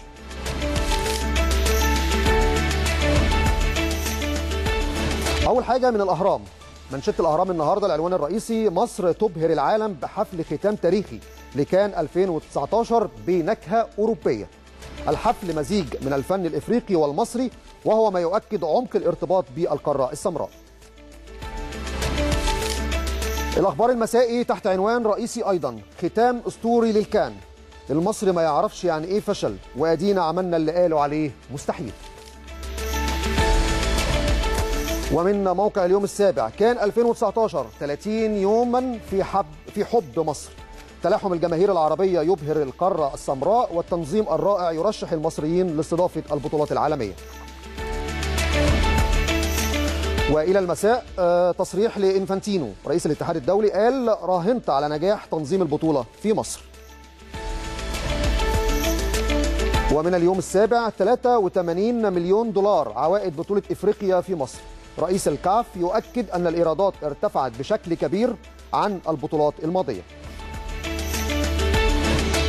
اول حاجه من الاهرام منشط الاهرام النهارده العنوان الرئيسي مصر تبهر العالم بحفل ختام تاريخي لكان 2019 بنكهه اوروبيه الحفل مزيج من الفن الافريقي والمصري وهو ما يؤكد عمق الارتباط بالقاره السمراء الاخبار المسائي تحت عنوان رئيسي ايضا ختام اسطوري للكان المصري ما يعرفش يعني ايه فشل وادينا عملنا اللي قالوا عليه مستحيل ومن موقع اليوم السابع كان 2019 30 يوما في حب في حب مصر تلاحم الجماهير العربيه يبهر القاره السمراء والتنظيم الرائع يرشح المصريين لاستضافه البطولات العالميه والى المساء تصريح لانفانتينو رئيس الاتحاد الدولي قال راهنت على نجاح تنظيم البطوله في مصر ومن اليوم السابع 83 مليون دولار عوائد بطوله افريقيا في مصر رئيس الكاف يؤكد ان الايرادات ارتفعت بشكل كبير عن البطولات الماضيه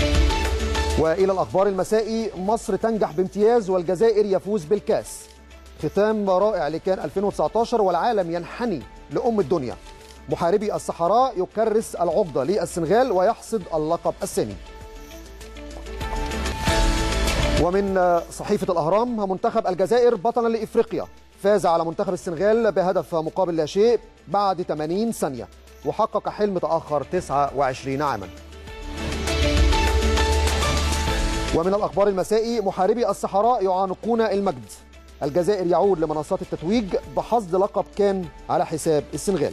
والى الاخبار المسائي مصر تنجح بامتياز والجزائر يفوز بالكاس ختام رائع لكان 2019 والعالم ينحني لأم الدنيا محاربي الصحراء يكرس العقدة للسنغال ويحصد اللقب الثاني ومن صحيفة الأهرام منتخب الجزائر بطلا لإفريقيا فاز على منتخب السنغال بهدف مقابل لا شيء بعد 80 ثانية وحقق حلم تأخر 29 عاما ومن الأخبار المسائي محاربي الصحراء يعانقون المجد الجزائر يعود لمنصات التتويج بحصد لقب كان على حساب السنغال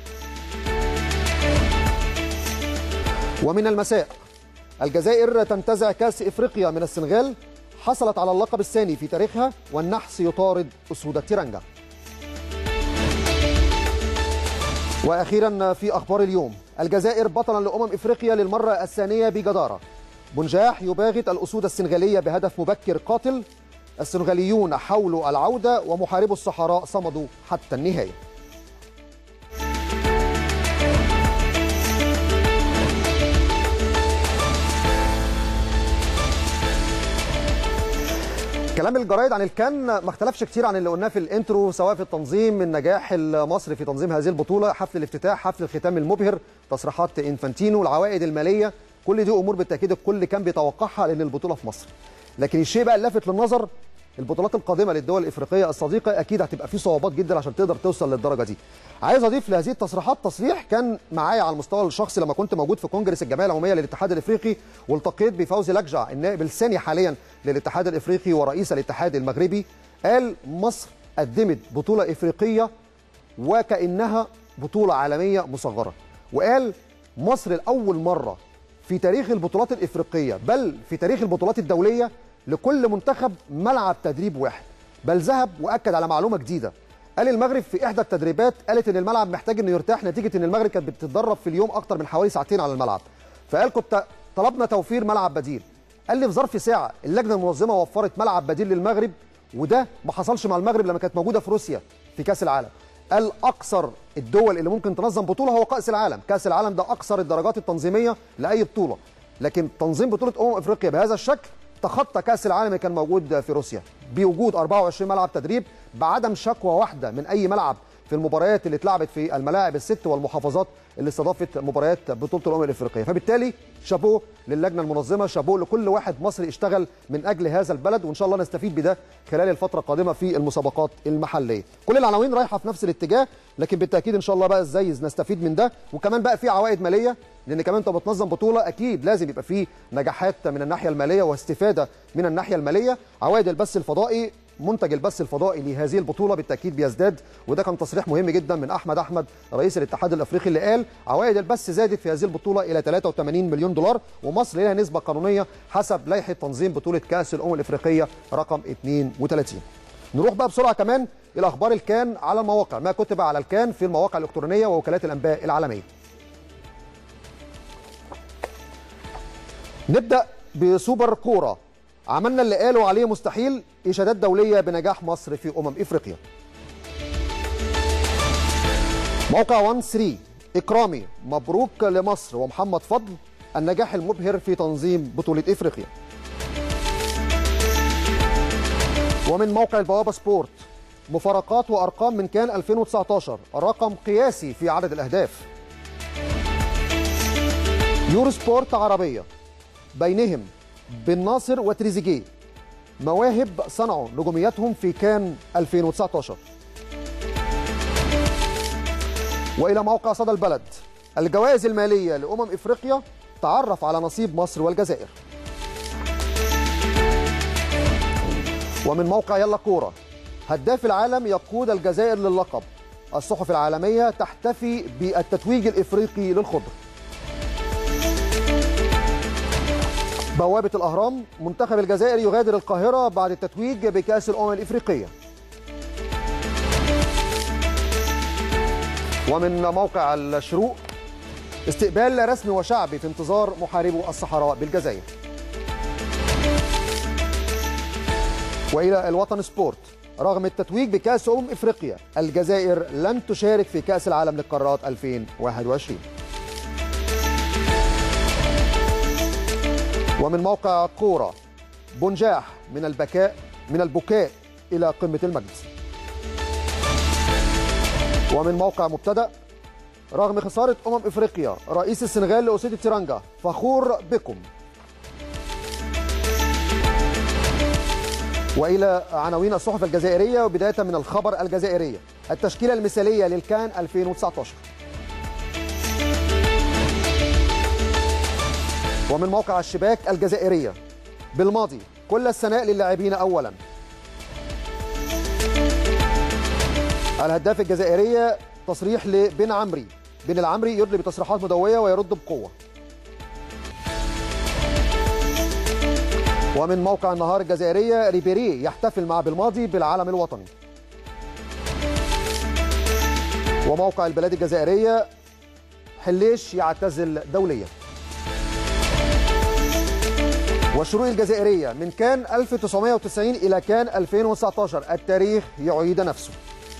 ومن المساء الجزائر تنتزع كاس افريقيا من السنغال حصلت على اللقب الثاني في تاريخها والنحس يطارد اسود التيرانجا واخيرا في اخبار اليوم الجزائر بطلا لامم افريقيا للمره الثانيه بجداره بنجاح يباغت الاسود السنغاليه بهدف مبكر قاتل السنغاليون حاولوا العوده ومحاربو الصحراء صمدوا حتى النهايه كلام الجرايد عن الكان ما اختلفش كتير عن اللي قلناه في الانترو سواء في التنظيم من نجاح مصر في تنظيم هذه البطوله حفل الافتتاح حفل الختام المبهر تصريحات انفانتينو العوائد الماليه كل دي امور بالتاكيد الكل كان بيتوقعها لان البطوله في مصر لكن الشيء بقى اللافت للنظر البطولات القادمه للدول الافريقيه الصديقه اكيد هتبقى في صعوبات جدا عشان تقدر توصل للدرجه دي عايز اضيف لهذه التصريحات تصريح كان معايا على المستوى الشخصي لما كنت موجود في كونجرس الجمعيه العموميه للاتحاد الافريقي والتقيت بفوزي لكجع النائب الثاني حاليا للاتحاد الافريقي ورئيس الاتحاد المغربي قال مصر قدمت بطوله افريقيه وكانها بطوله عالميه مصغره وقال مصر لاول مره في تاريخ البطولات الافريقيه بل في تاريخ البطولات الدوليه لكل منتخب ملعب تدريب واحد بل ذهب واكد على معلومه جديده قال المغرب في احدى التدريبات قالت ان الملعب محتاج انه يرتاح نتيجه ان المغرب كانت بتتدرب في اليوم اكتر من حوالي ساعتين على الملعب فقال كنت طلبنا توفير ملعب بديل قال لي في ظرف ساعه اللجنه المنظمه وفرت ملعب بديل للمغرب وده ما حصلش مع المغرب لما كانت موجوده في روسيا في كاس العالم قال اكثر الدول اللي ممكن تنظم بطوله هو كاس العالم كاس العالم ده اكثر الدرجات التنظيميه لاي بطوله لكن تنظيم بطوله امم افريقيا بهذا الشكل تخطى كاس العالم اللي كان موجود في روسيا بوجود 24 ملعب تدريب بعدم شكوى واحده من اي ملعب في المباريات اللي اتلعبت في الملاعب الست والمحافظات اللي استضافت مباريات بطوله الامم الافريقيه فبالتالي شابوه للجنه المنظمه شابوه لكل واحد مصري اشتغل من اجل هذا البلد وان شاء الله نستفيد بده خلال الفتره القادمه في المسابقات المحليه كل العناوين رايحه في نفس الاتجاه لكن بالتاكيد ان شاء الله بقى ازاي نستفيد من ده وكمان بقى في عوائد ماليه لان كمان انت بتنظم بطوله اكيد لازم يبقى في نجاحات من الناحيه الماليه واستفاده من الناحيه الماليه عوائد البث الفضائي منتج البث الفضائي لهذه البطوله بالتاكيد بيزداد وده كان تصريح مهم جدا من احمد احمد رئيس الاتحاد الافريقي اللي قال عوائد البث زادت في هذه البطوله الى 83 مليون دولار ومصر لها نسبه قانونيه حسب لائحه تنظيم بطوله كاس الامم الافريقيه رقم 32 نروح بقى بسرعه كمان الى اخبار الكان على المواقع ما كتب على الكان في المواقع الالكترونيه ووكالات الانباء العالميه نبدا بسوبر كوره عملنا اللي قالوا عليه مستحيل اشادات دوليه بنجاح مصر في امم افريقيا موقع 1 3 اكرامي مبروك لمصر ومحمد فضل النجاح المبهر في تنظيم بطوله افريقيا ومن موقع البوابه سبورت مفارقات وارقام من كان 2019 رقم قياسي في عدد الاهداف يورو سبورت عربيه بينهم بن ناصر وتريزيجيه مواهب صنعوا نجومياتهم في كان 2019 والى موقع صدى البلد الجوائز الماليه لامم افريقيا تعرف على نصيب مصر والجزائر ومن موقع يلا كوره هداف العالم يقود الجزائر للقب الصحف العالميه تحتفي بالتتويج الافريقي للخضر بوابة الأهرام منتخب الجزائر يغادر القاهرة بعد التتويج بكأس الأمم الإفريقية ومن موقع الشروق استقبال رسمي وشعبي في انتظار محاربو الصحراء بالجزائر وإلى الوطن سبورت رغم التتويج بكأس أمم إفريقيا الجزائر لن تشارك في كأس العالم للقارات 2021 ومن موقع كورة بنجاح من البكاء من البكاء الى قمه المجد ومن موقع مبتدا رغم خساره امم افريقيا رئيس السنغال لاسيدي تيرانجا فخور بكم والى عناوين الصحف الجزائريه وبدايه من الخبر الجزائريه التشكيله المثاليه للكان 2019 ومن موقع الشباك الجزائريه بالماضي كل الثناء للاعبين اولا الهداف الجزائريه تصريح لبن عمري بن العمري يدلي بتصريحات مدويه ويرد بقوه ومن موقع النهار الجزائريه ريبيري يحتفل مع بالماضي بالعلم الوطني وموقع البلاد الجزائريه حليش يعتزل دوليا والشروق الجزائرية من كان 1990 إلى كان 2019 التاريخ يعيد نفسه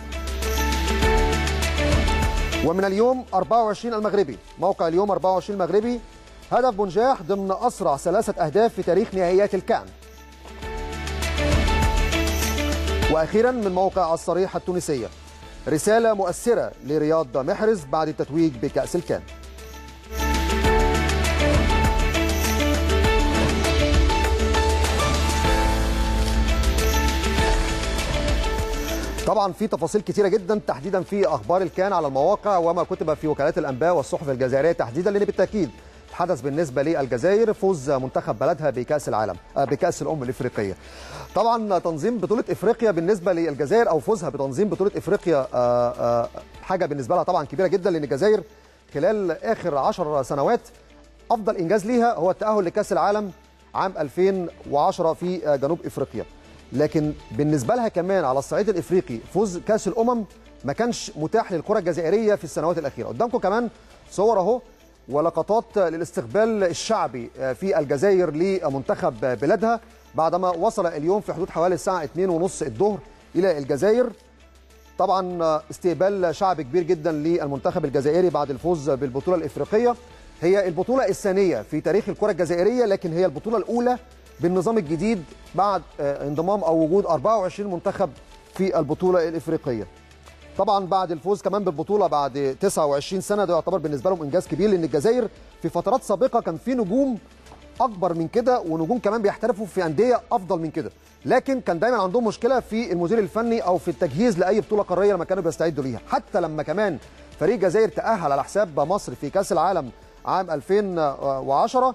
ومن اليوم 24 المغربي موقع اليوم 24 المغربي هدف بنجاح ضمن أسرع ثلاثة أهداف في تاريخ نهائيات الكان وأخيرا من موقع الصريحة التونسية رسالة مؤثرة لرياض محرز بعد التتويج بكأس الكان طبعا في تفاصيل كتيره جدا تحديدا في اخبار الكان على المواقع وما كتب في وكالات الانباء والصحف الجزائريه تحديدا لان بالتاكيد حدث بالنسبه للجزائر فوز منتخب بلدها بكاس العالم بكاس الامم الافريقيه. طبعا تنظيم بطوله افريقيا بالنسبه للجزائر او فوزها بتنظيم بطوله افريقيا حاجه بالنسبه لها طبعا كبيره جدا لان الجزائر خلال اخر 10 سنوات افضل انجاز ليها هو التاهل لكاس العالم عام 2010 في جنوب افريقيا. لكن بالنسبه لها كمان على الصعيد الافريقي فوز كاس الامم ما كانش متاح للكره الجزائريه في السنوات الاخيره قدامكم كمان صور اهو ولقطات للاستقبال الشعبي في الجزائر لمنتخب بلادها بعدما وصل اليوم في حدود حوالي الساعه 2:30 الظهر الى الجزائر طبعا استقبال شعبي كبير جدا للمنتخب الجزائري بعد الفوز بالبطوله الافريقيه هي البطوله الثانيه في تاريخ الكره الجزائريه لكن هي البطوله الاولى بالنظام الجديد بعد انضمام او وجود 24 منتخب في البطوله الافريقيه. طبعا بعد الفوز كمان بالبطوله بعد 29 سنه ده يعتبر بالنسبه لهم انجاز كبير لان الجزائر في فترات سابقه كان في نجوم اكبر من كده ونجوم كمان بيحترفوا في انديه افضل من كده لكن كان دايما عندهم مشكله في المدير الفني او في التجهيز لاي بطوله قاريه لما كانوا بيستعدوا ليها حتى لما كمان فريق الجزائر تاهل على حساب مصر في كاس العالم عام 2010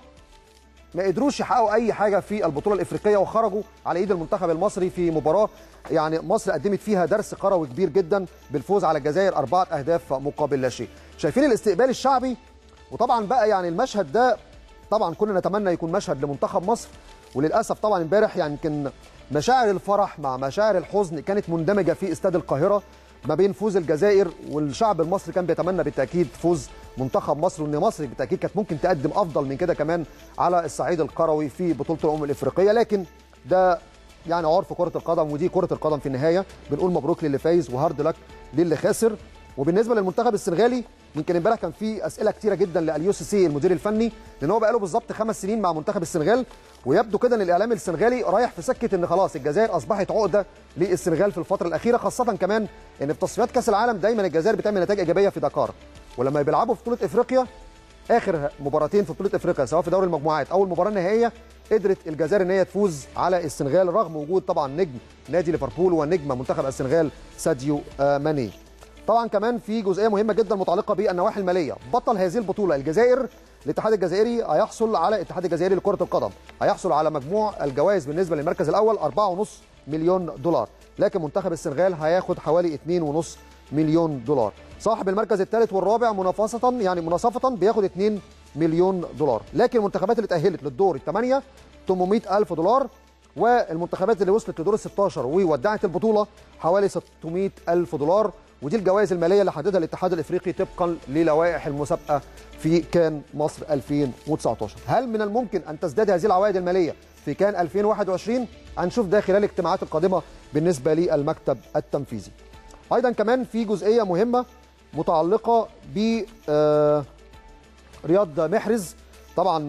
ما قدروش يحققوا اي حاجه في البطوله الافريقيه وخرجوا على ايد المنتخب المصري في مباراه يعني مصر قدمت فيها درس كروي كبير جدا بالفوز على الجزائر اربعه اهداف مقابل لا شيء. شايفين الاستقبال الشعبي وطبعا بقى يعني المشهد ده طبعا كنا نتمنى يكون مشهد لمنتخب مصر وللاسف طبعا امبارح يعني يمكن مشاعر الفرح مع مشاعر الحزن كانت مندمجه في استاد القاهره ما بين فوز الجزائر والشعب المصري كان بيتمنى بالتاكيد فوز منتخب مصر وان مصر بالتاكيد كانت ممكن تقدم افضل من كده كمان على الصعيد الكروي في بطوله الامم الافريقيه لكن ده يعني عرف كره القدم ودي كره القدم في النهايه بنقول مبروك للي فايز وهارد لك للي خاسر وبالنسبه للمنتخب السنغالي يمكن امبارح كان في اسئله كتيره جدا لاليو سي المدير الفني لان هو بقاله بالظبط خمس سنين مع منتخب السنغال ويبدو كده ان الاعلام السنغالي رايح في سكه ان خلاص الجزائر اصبحت عقده للسنغال في الفتره الاخيره خاصه كمان ان في تصفيات كاس العالم دايما الجزائر بتعمل نتائج ايجابيه في دكار ولما بيلعبوا في بطوله افريقيا اخر مباراتين في بطوله افريقيا سواء في دوري المجموعات او المباراه النهائيه قدرت الجزائر ان هي تفوز على السنغال رغم وجود طبعا نجم نادي ليفربول ونجم منتخب السنغال ساديو ماني طبعا كمان في جزئيه مهمه جدا متعلقه بالنواحي الماليه بطل هذه البطوله الجزائر الاتحاد الجزائري هيحصل على الاتحاد الجزائري لكره القدم هيحصل على مجموع الجوائز بالنسبه للمركز الاول 4.5 مليون دولار لكن منتخب السنغال هياخد حوالي 2.5 مليون دولار صاحب المركز الثالث والرابع منافسه يعني مناصفه بياخد 2 مليون دولار لكن المنتخبات اللي اتاهلت للدور الثمانيه 800 الف دولار والمنتخبات اللي وصلت لدور ال 16 وودعت البطوله حوالي 600 الف دولار ودي الجوائز الماليه اللي حددها الاتحاد الافريقي طبقا للوائح المسابقه في كان مصر 2019 هل من الممكن ان تزداد هذه العوائد الماليه في كان 2021 هنشوف ده خلال الاجتماعات القادمه بالنسبه للمكتب التنفيذي ايضا كمان في جزئيه مهمه متعلقه ب رياض محرز طبعا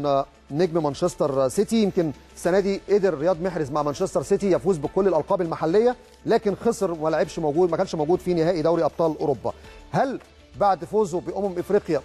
نجم مانشستر سيتي يمكن السنه دي قدر رياض محرز مع مانشستر سيتي يفوز بكل الالقاب المحليه لكن خسر وما لعبش موجود ما كانش موجود في نهائي دوري ابطال اوروبا هل بعد فوزه بامم افريقيا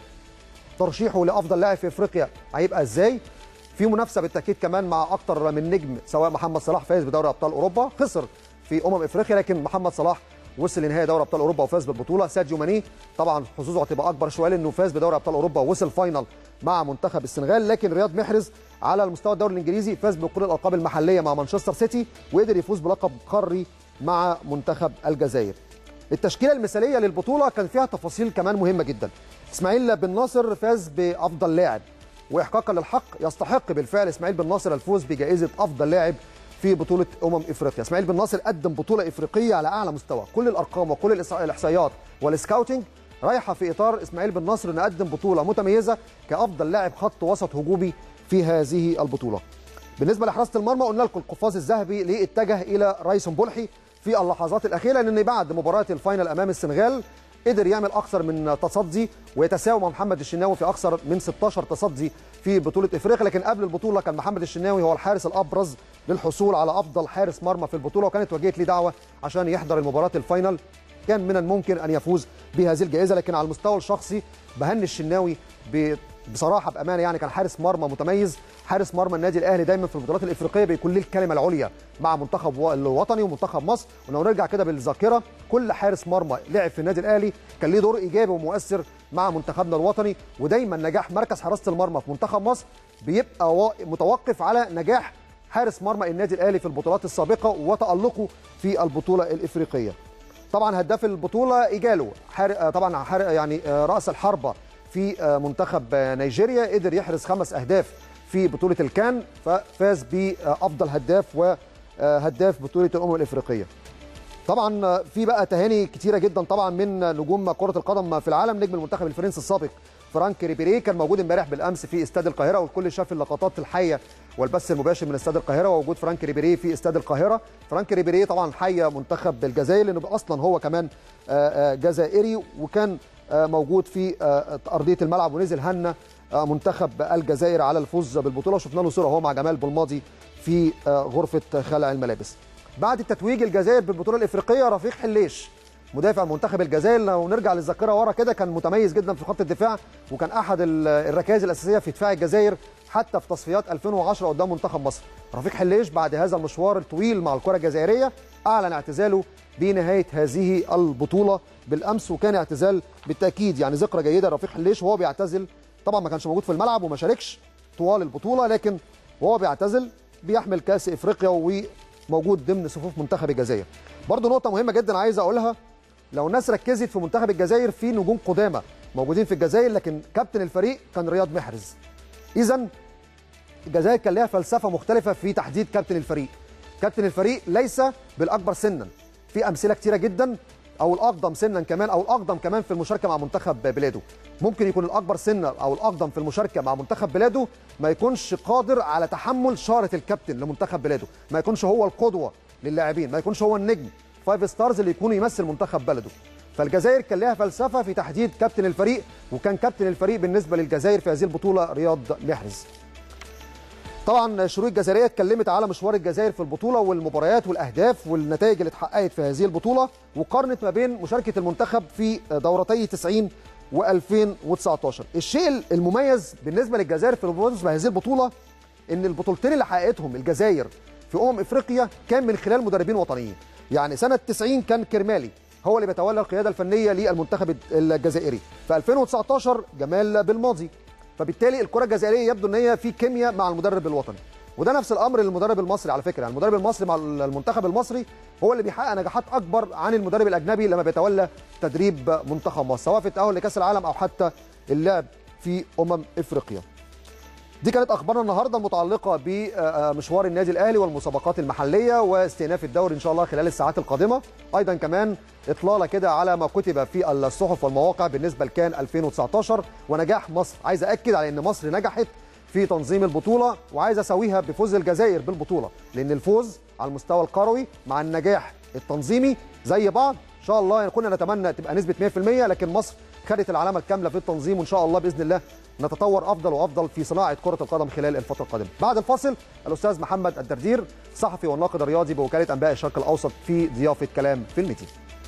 ترشيحه لافضل لاعب في افريقيا هيبقى ازاي في منافسه بالتاكيد كمان مع اكتر من نجم سواء محمد صلاح فاز بدوري ابطال اوروبا خسر في امم افريقيا لكن محمد صلاح وصل لنهائي دوري ابطال اوروبا وفاز بالبطوله ساديو ماني طبعا حظوظه هتبقى اكبر شويه لانه فاز بدوري ابطال اوروبا ووصل فاينل مع منتخب السنغال لكن رياض محرز على المستوى الدوري الانجليزي فاز بكل الالقاب المحليه مع مانشستر سيتي وقدر يفوز بلقب قاري مع منتخب الجزائر التشكيله المثاليه للبطوله كان فيها تفاصيل كمان مهمه جدا اسماعيل بن ناصر فاز بافضل لاعب واحقاقا للحق يستحق بالفعل اسماعيل بن ناصر الفوز بجائزه افضل لاعب في بطوله امم افريقيا اسماعيل بن ناصر قدم بطوله افريقيه على اعلى مستوى كل الارقام وكل الاحصائيات والسكاوتنج رايحه في اطار اسماعيل بن ناصر نقدم بطوله متميزه كافضل لاعب خط وسط هجومي في هذه البطوله بالنسبه لحراسه المرمى قلنا لكم القفاز الذهبي ليه اتجه الى رايسون بولحي في اللحظات الاخيره لان بعد مباراه الفاينل امام السنغال قدر يعمل اكثر من تصدي ويتساوى مع محمد الشناوي في اكثر من 16 تصدي في بطوله افريقيا لكن قبل البطوله كان محمد الشناوي هو الحارس الابرز للحصول على افضل حارس مرمى في البطوله وكانت وجهت ليه دعوه عشان يحضر المباراه الفاينل كان من الممكن ان يفوز بهذه الجائزه لكن على المستوى الشخصي بهني الشناوي بصراحه بامانه يعني كان حارس مرمى متميز حارس مرمى النادي الاهلي دايما في البطولات الافريقيه بيكون ليه الكلمه العليا مع منتخب الوطني ومنتخب مصر ولو نرجع كده بالذاكره كل حارس مرمى لعب في النادي الاهلي كان ليه دور ايجابي ومؤثر مع منتخبنا الوطني ودايما نجاح مركز حراسه المرمى في منتخب مصر بيبقى متوقف على نجاح حارس مرمى النادي الاهلي في البطولات السابقه وتالقه في البطوله الافريقيه طبعا هداف البطوله ايجالو حار... طبعا حار... يعني راس الحربه في منتخب نيجيريا قدر يحرز خمس اهداف في بطوله الكان ففاز بافضل هداف وهداف بطوله الامم الافريقيه طبعا في بقى تهاني كتيره جدا طبعا من نجوم كره القدم في العالم نجم المنتخب الفرنسي السابق فرانك ريبيري كان موجود امبارح بالامس في استاد القاهره والكل شاف اللقطات الحيه والبث المباشر من استاد القاهره ووجود فرانك ريبيري في استاد القاهره فرانك ريبيري طبعا حي منتخب الجزائر لانه اصلا هو كمان جزائري وكان موجود في ارضيه الملعب ونزل هنا منتخب الجزائر على الفوز بالبطوله وشفنا له صوره هو مع جمال بالماضي في غرفه خلع الملابس بعد التتويج الجزائر بالبطوله الافريقيه رفيق حليش مدافع منتخب الجزائر لو نرجع للذاكره ورا كده كان متميز جدا في خط الدفاع وكان احد الركائز الاساسيه في دفاع الجزائر حتى في تصفيات 2010 قدام منتخب مصر رفيق حليش بعد هذا المشوار الطويل مع الكره الجزائريه اعلن اعتزاله بنهايه هذه البطوله بالامس وكان اعتزال بالتاكيد يعني ذكرى جيده لرفيق حليش وهو بيعتزل طبعا ما كانش موجود في الملعب وما شاركش طوال البطوله لكن وهو بيعتزل بيحمل كاس افريقيا وموجود ضمن صفوف منتخب الجزائر برضه نقطه مهمه جدا عايز اقولها لو الناس ركزت في منتخب الجزائر في نجوم قدامى موجودين في الجزائر لكن كابتن الفريق كان رياض محرز اذا الجزائر كان لها فلسفه مختلفه في تحديد كابتن الفريق كابتن الفريق ليس بالاكبر سنا في امثله كتيره جدا او الاقدم سنا كمان او الاقدم كمان في المشاركه مع منتخب بلاده ممكن يكون الاكبر سنا او الاقدم في المشاركه مع منتخب بلاده ما يكونش قادر على تحمل شاره الكابتن لمنتخب بلاده ما يكونش هو القدوه للاعبين ما يكونش هو النجم فايف ستارز اللي يكون يمثل منتخب بلده فالجزائر كان لها فلسفه في تحديد كابتن الفريق وكان كابتن الفريق بالنسبه للجزائر في هذه البطوله رياض محرز طبعا شروق الجزائريه اتكلمت على مشوار الجزائر في البطوله والمباريات والاهداف والنتائج اللي اتحققت في هذه البطوله وقارنت ما بين مشاركه المنتخب في دورتي 90 و2019 الشيء المميز بالنسبه للجزائر في هذه البطوله ان البطولتين اللي حققتهم الجزائر في امم افريقيا كان من خلال مدربين وطنيين يعني سنه 90 كان كرمالي هو اللي بيتولى القياده الفنيه للمنتخب الجزائري في 2019 جمال بالماضي فبالتالي الكره الجزائريه يبدو ان هي في كيمياء مع المدرب الوطني وده نفس الامر للمدرب المصري على فكره يعني المدرب المصري مع المنتخب المصري هو اللي بيحقق نجاحات اكبر عن المدرب الاجنبي لما بيتولى تدريب منتخب مصر سواء في التاهل لكاس العالم او حتى اللعب في امم افريقيا دي كانت اخبارنا النهارده المتعلقه بمشوار النادي الاهلي والمسابقات المحليه واستئناف الدوري ان شاء الله خلال الساعات القادمه ايضا كمان اطلاله كده على ما كتب في الصحف والمواقع بالنسبه لكان 2019 ونجاح مصر عايز اكد على ان مصر نجحت في تنظيم البطوله وعايز اسويها بفوز الجزائر بالبطوله لان الفوز على المستوى القروي مع النجاح التنظيمي زي بعض ان شاء الله كنا نتمنى تبقى نسبه 100% لكن مصر خدت العلامه الكامله في التنظيم وان شاء الله باذن الله نتطور افضل وافضل في صناعه كره القدم خلال الفتره القادمه بعد الفاصل الاستاذ محمد الدردير صحفي والناقد الرياضي بوكاله انباء الشرق الاوسط في ضيافه كلام في الميديا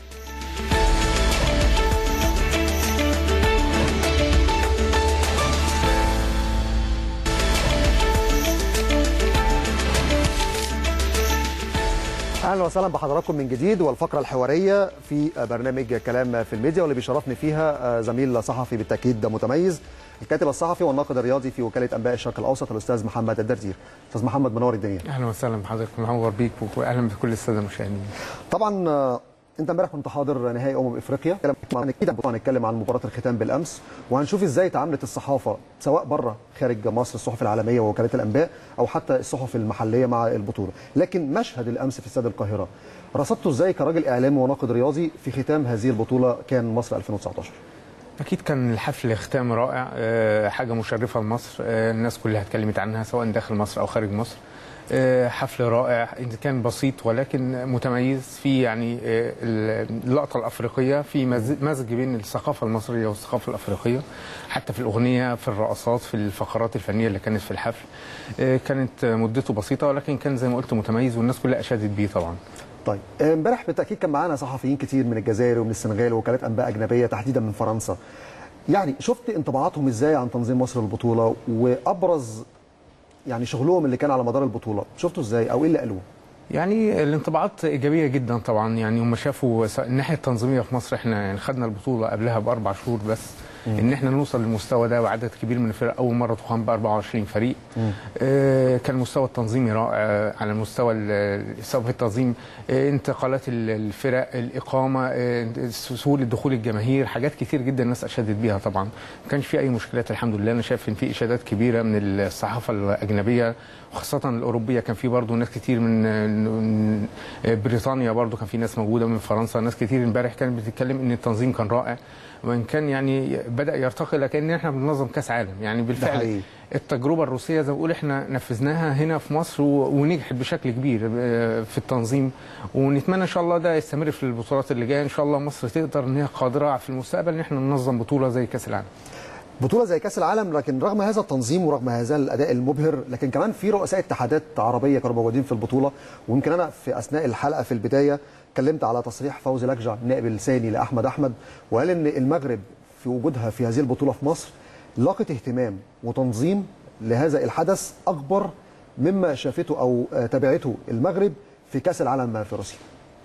اهلا وسهلا بحضراتكم من جديد والفقره الحواريه في برنامج كلام في الميديا واللي بيشرفني فيها زميل صحفي بالتاكيد متميز الكاتب الصحفي والناقد الرياضي في وكاله انباء الشرق الاوسط الاستاذ محمد الدردير استاذ محمد منور الدنيا اهلا وسهلا بحضرتك منور بيك واهلا بكل الساده المشاهدين طبعا انت امبارح كنت حاضر نهائي امم افريقيا اكيد هنتكلم عن مباراه الختام بالامس وهنشوف ازاي تعاملت الصحافه سواء بره خارج مصر الصحف العالميه ووكالات الانباء او حتى الصحف المحليه مع البطوله لكن مشهد الامس في استاد القاهره رصدته ازاي كراجل اعلامي وناقد رياضي في ختام هذه البطوله كان مصر 2019 اكيد كان الحفل ختام رائع حاجه مشرفه لمصر الناس كلها اتكلمت عنها سواء داخل مصر او خارج مصر حفل رائع إن كان بسيط ولكن متميز في يعني اللقطة الأفريقية في مزج بين الثقافة المصرية والثقافة الأفريقية حتى في الأغنية في الرقصات في الفقرات الفنية اللي كانت في الحفل كانت مدته بسيطة ولكن كان زي ما قلت متميز والناس كلها أشادت بيه طبعا طيب امبارح بالتاكيد كان معانا صحفيين كتير من الجزائر ومن السنغال ووكالات انباء اجنبيه تحديدا من فرنسا يعني شفت انطباعاتهم ازاي عن تنظيم مصر للبطوله وابرز يعني شغلهم اللي كان على مدار البطوله شفتوا ازاي او ايه اللي قالوه يعني الانطباعات ايجابيه جدا طبعا يعني هم شافوا الناحيه التنظيميه في مصر احنا يعني خدنا البطوله قبلها باربع شهور بس مم. ان احنا نوصل للمستوى ده وعدد كبير من الفرق اول مره تقام ب 24 فريق آه كان المستوى التنظيمي رائع على المستوى سواء في التنظيم آه انتقالات الفرق الاقامه آه سهوله دخول الجماهير حاجات كتير جدا الناس اشادت بيها طبعا ما كانش في اي مشكلات الحمد لله انا شايف ان في اشادات كبيره من الصحافه الاجنبيه وخاصه الاوروبيه كان في برضه ناس كتير من بريطانيا برضه كان في ناس موجوده من فرنسا ناس كتير امبارح كانت بتتكلم ان التنظيم كان رائع وان كان يعني بدا يرتقي لكن احنا بننظم كاس عالم يعني بالفعل التجربه الروسيه زي ما بقول احنا نفذناها هنا في مصر ونجحت بشكل كبير في التنظيم ونتمنى ان شاء الله ده يستمر في البطولات اللي جايه ان شاء الله مصر تقدر ان هي قادره في المستقبل ان احنا ننظم بطوله زي كاس العالم بطوله زي كاس العالم لكن رغم هذا التنظيم ورغم هذا الاداء المبهر لكن كمان في رؤساء اتحادات عربيه كانوا موجودين في البطوله ويمكن انا في اثناء الحلقه في البدايه اتكلمت على تصريح فوزي لكجع النائب اللساني لاحمد احمد وقال ان المغرب في وجودها في هذه البطوله في مصر لاقت اهتمام وتنظيم لهذا الحدث اكبر مما شافته او تابعته المغرب في كاس العالم في روسيا.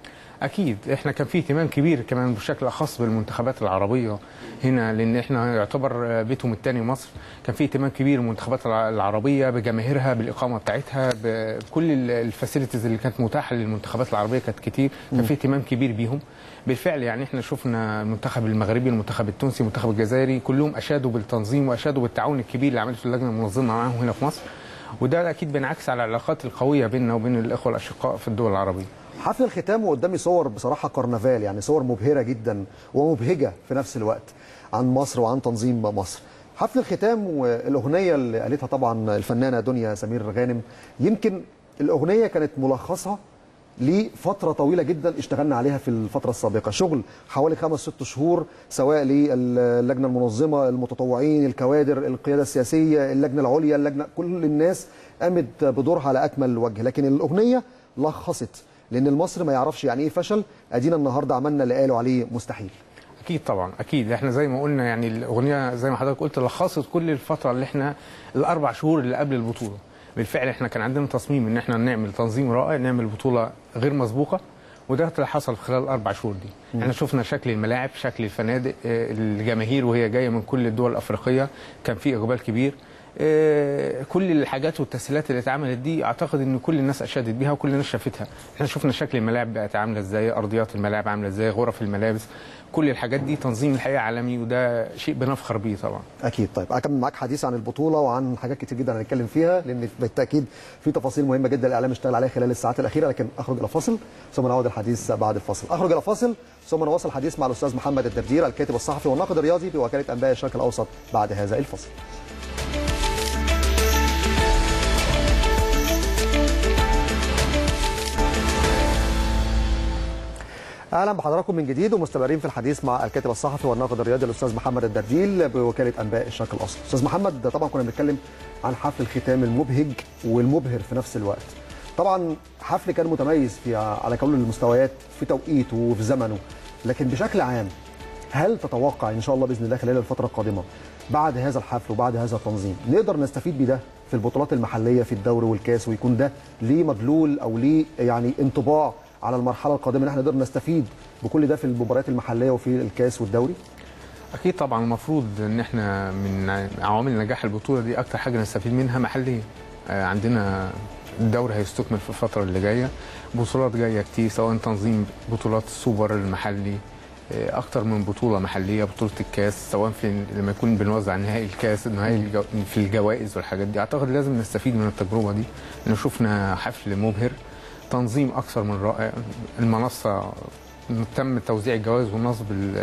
اكيد احنا كان في اهتمام كبير كمان بشكل اخص بالمنتخبات العربيه هنا لان احنا يعتبر بيتهم الثاني مصر كان في اهتمام كبير بالمنتخبات العربيه بجماهيرها بالاقامه بتاعتها بكل الفاسيلتيز اللي كانت متاحه للمنتخبات العربيه كانت كتير كان في اهتمام كبير بيهم بالفعل يعني احنا شفنا المنتخب المغربي المنتخب التونسي المنتخب الجزائري كلهم اشادوا بالتنظيم واشادوا بالتعاون الكبير اللي عملته اللجنه المنظمه معاهم هنا في مصر وده اكيد بينعكس على العلاقات القويه بيننا وبين الاخوه الاشقاء في الدول العربيه حفل الختام وقدامي صور بصراحه كرنفال يعني صور مبهره جدا ومبهجه في نفس الوقت عن مصر وعن تنظيم مصر حفل الختام والاغنيه اللي قالتها طبعا الفنانه دنيا سمير غانم يمكن الاغنيه كانت ملخصها لفتره طويله جدا اشتغلنا عليها في الفتره السابقه شغل حوالي خمس ست شهور سواء للجنه المنظمه المتطوعين الكوادر القياده السياسيه اللجنه العليا اللجنه كل الناس قامت بدورها على اكمل وجه لكن الاغنيه لخصت لان المصري ما يعرفش يعني ايه فشل ادينا النهارده عملنا اللي قالوا عليه مستحيل اكيد طبعا اكيد احنا زي ما قلنا يعني الاغنيه زي ما حضرتك قلت لخصت كل الفتره اللي احنا الاربع شهور اللي قبل البطوله بالفعل احنا كان عندنا تصميم ان احنا نعمل تنظيم رائع نعمل بطوله غير مسبوقه وده اللي حصل في خلال الاربع شهور دي م. احنا شفنا شكل الملاعب شكل الفنادق الجماهير وهي جايه من كل الدول الافريقيه كان في اقبال كبير كل الحاجات والتسهيلات اللي اتعملت دي اعتقد ان كل الناس اشادت بيها وكل الناس شافتها احنا شفنا شكل الملاعب بقت عامله ازاي ارضيات الملاعب عامله ازاي غرف الملابس كل الحاجات دي تنظيم الحقيقه عالمي وده شيء بنفخر بيه طبعا اكيد طيب اكمل معاك حديث عن البطوله وعن حاجات كتير جدا هنتكلم فيها لان بالتاكيد في تفاصيل مهمه جدا الاعلام اشتغل عليها خلال الساعات الاخيره لكن اخرج الى فاصل ثم نعود الحديث بعد الفاصل اخرج الى فاصل ثم نواصل الحديث مع الاستاذ محمد الدردير الكاتب الصحفي والناقد الرياضي بوكاله انباء الشرق الاوسط بعد هذا الفصل اهلا بحضراتكم من جديد ومستمرين في الحديث مع الكاتب الصحفي والناقد الرياضي الاستاذ محمد الدرديل بوكاله انباء الشرق الاوسط. استاذ محمد طبعا كنا بنتكلم عن حفل الختام المبهج والمبهر في نفس الوقت. طبعا حفل كان متميز في على كل المستويات في توقيته وفي زمنه لكن بشكل عام هل تتوقع ان شاء الله باذن الله خلال الفتره القادمه بعد هذا الحفل وبعد هذا التنظيم نقدر نستفيد بده في البطولات المحليه في الدوري والكاس ويكون ده ليه مدلول او ليه يعني انطباع على المرحله القادمه ان احنا نقدر نستفيد بكل ده في المباريات المحليه وفي الكاس والدوري اكيد طبعا المفروض ان احنا من عوامل نجاح البطوله دي اكتر حاجه نستفيد منها محليا عندنا الدوري هيستكمل في الفتره اللي جايه بطولات جايه كتير سواء تنظيم بطولات السوبر المحلي اكتر من بطوله محليه بطوله الكاس سواء في لما يكون بنوزع نهائي الكاس نهائي الجو... في الجوائز والحاجات دي اعتقد لازم نستفيد من التجربه دي ان شفنا حفل مبهر تنظيم اكثر من رائع المنصه تم توزيع الجوائز ونصب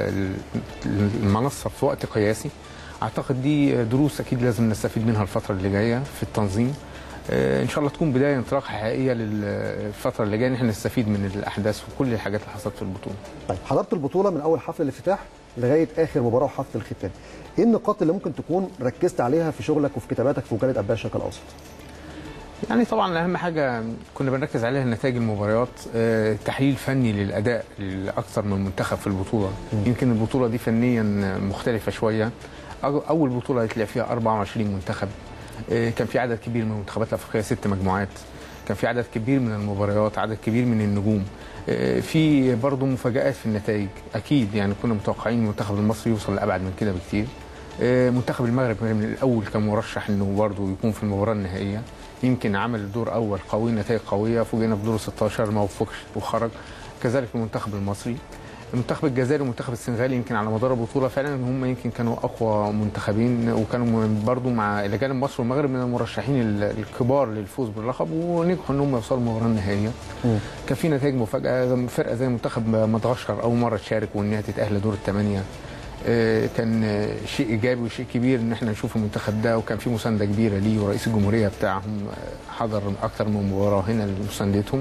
المنصه في وقت قياسي اعتقد دي دروس اكيد لازم نستفيد منها الفتره اللي جايه في التنظيم ان شاء الله تكون بدايه انطلاقه حقيقيه للفتره اللي جايه ان احنا نستفيد من الاحداث وكل الحاجات اللي حصلت في البطوله. طيب حضرت البطوله من اول حفل الافتتاح لغايه اخر مباراه وحفل الختام. ايه النقاط اللي ممكن تكون ركزت عليها في شغلك وفي كتاباتك في وكاله انباء الشرق الاوسط؟ يعني طبعا اهم حاجه كنا بنركز عليها نتائج المباريات آه، تحليل فني للاداء لاكثر من منتخب في البطوله م. يمكن البطوله دي فنيا مختلفه شويه اول بطوله هيتلعب فيها 24 منتخب آه، كان في عدد كبير من المنتخبات الافريقيه ست مجموعات كان في عدد كبير من المباريات عدد كبير من النجوم آه، في برضه مفاجات في النتائج اكيد يعني كنا متوقعين المنتخب المصري يوصل لابعد من كده بكتير منتخب المغرب من الاول كان مرشح انه برضه يكون في المباراه النهائيه يمكن عمل دور اول قوي نتائج قويه فوجئنا في دور 16 ما وفقش وخرج كذلك المنتخب المصري المنتخب الجزائري والمنتخب السنغالي يمكن على مدار البطوله فعلا هم يمكن كانوا اقوى منتخبين وكانوا برضو مع الى جانب مصر والمغرب من المرشحين الكبار للفوز باللقب ونجحوا ان هم يوصلوا المباراه النهائيه كان في نتائج مفاجاه فرقه زي منتخب مدغشقر اول مره تشارك وان هي تتاهل لدور الثمانيه كان شيء ايجابي وشيء كبير ان احنا نشوف المنتخب ده وكان في مسانده كبيره ليه ورئيس الجمهوريه بتاعهم حضر اكثر من مباراه هنا لمساندتهم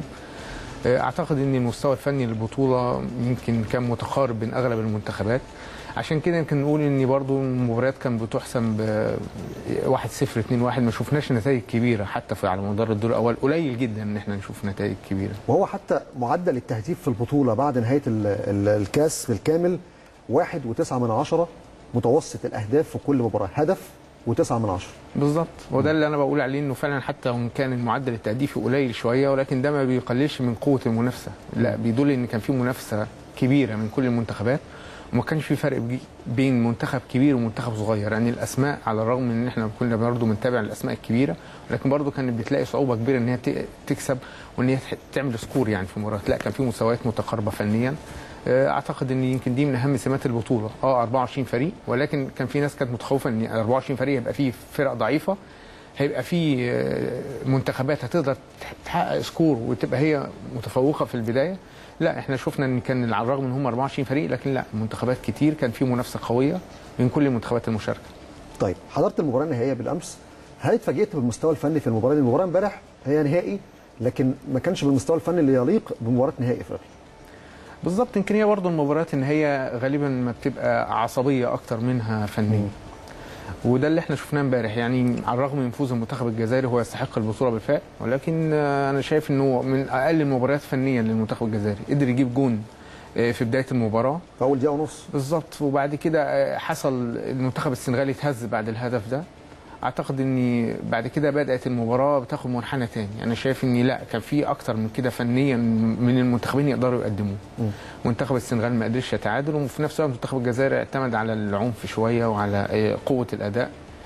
اعتقد ان المستوى الفني للبطوله يمكن كان متقارب بين اغلب المنتخبات عشان كده يمكن نقول ان برضو المباريات كانت بتحسم ب 1 0 2 1 ما شفناش نتائج كبيره حتى في على مدار الدور الاول قليل جدا ان احنا نشوف نتائج كبيره وهو حتى معدل التهديف في البطوله بعد نهايه ال ال الكاس بالكامل واحد وتسعة من عشرة متوسط الأهداف في كل مباراة هدف وتسعة من عشرة بالظبط وده اللي انا بقول عليه انه فعلا حتى وان كان المعدل التهديفي قليل شويه ولكن ده ما بيقللش من قوه المنافسه لا بيدل ان كان في منافسه كبيره من كل المنتخبات وما كانش في فرق بين منتخب كبير ومنتخب صغير يعني الاسماء على الرغم من ان احنا كنا برضه بنتابع الاسماء الكبيره ولكن برضه كانت بتلاقي صعوبه كبيره ان هي تكسب وان هي تعمل سكور يعني في المباراه لا كان في مستويات متقاربه فنيا اعتقد ان يمكن دي من اهم سمات البطوله اه 24 فريق ولكن كان في ناس كانت متخوفه ان 24 فريق يبقى فيه فرق ضعيفه هيبقى في منتخبات هتقدر تحقق سكور وتبقى هي متفوقه في البدايه لا احنا شفنا ان كان على الرغم ان هم 24 فريق لكن لا منتخبات كتير كان في منافسه قويه من كل المنتخبات المشاركه طيب حضرت المباراه النهائيه بالامس هل اتفاجئت بالمستوى الفني في المباراه دي المباراه امبارح هي نهائي لكن ما كانش بالمستوى الفني اللي يليق بمباراه نهائي افريقيا بالظبط يمكن هي برضه المباريات ان هي غالبا ما بتبقى عصبيه اكتر منها فنيه وده اللي احنا شفناه امبارح يعني على الرغم من فوز المنتخب الجزائري هو يستحق البطوله بالفعل ولكن انا شايف انه من اقل المباريات فنيا للمنتخب الجزائري قدر يجيب جون في بدايه المباراه في اول دقيقه ونص بالظبط وبعد كده حصل المنتخب السنغالي اتهز بعد الهدف ده اعتقد ان بعد كده بدات المباراه بتاخد منحنى تاني انا شايف ان لا كان في اكتر من كده فنيا من المنتخبين يقدروا يقدموه منتخب السنغال ما قدرش يتعادل وفي نفس الوقت منتخب الجزائر اعتمد على العنف شويه وعلى قوه الاداء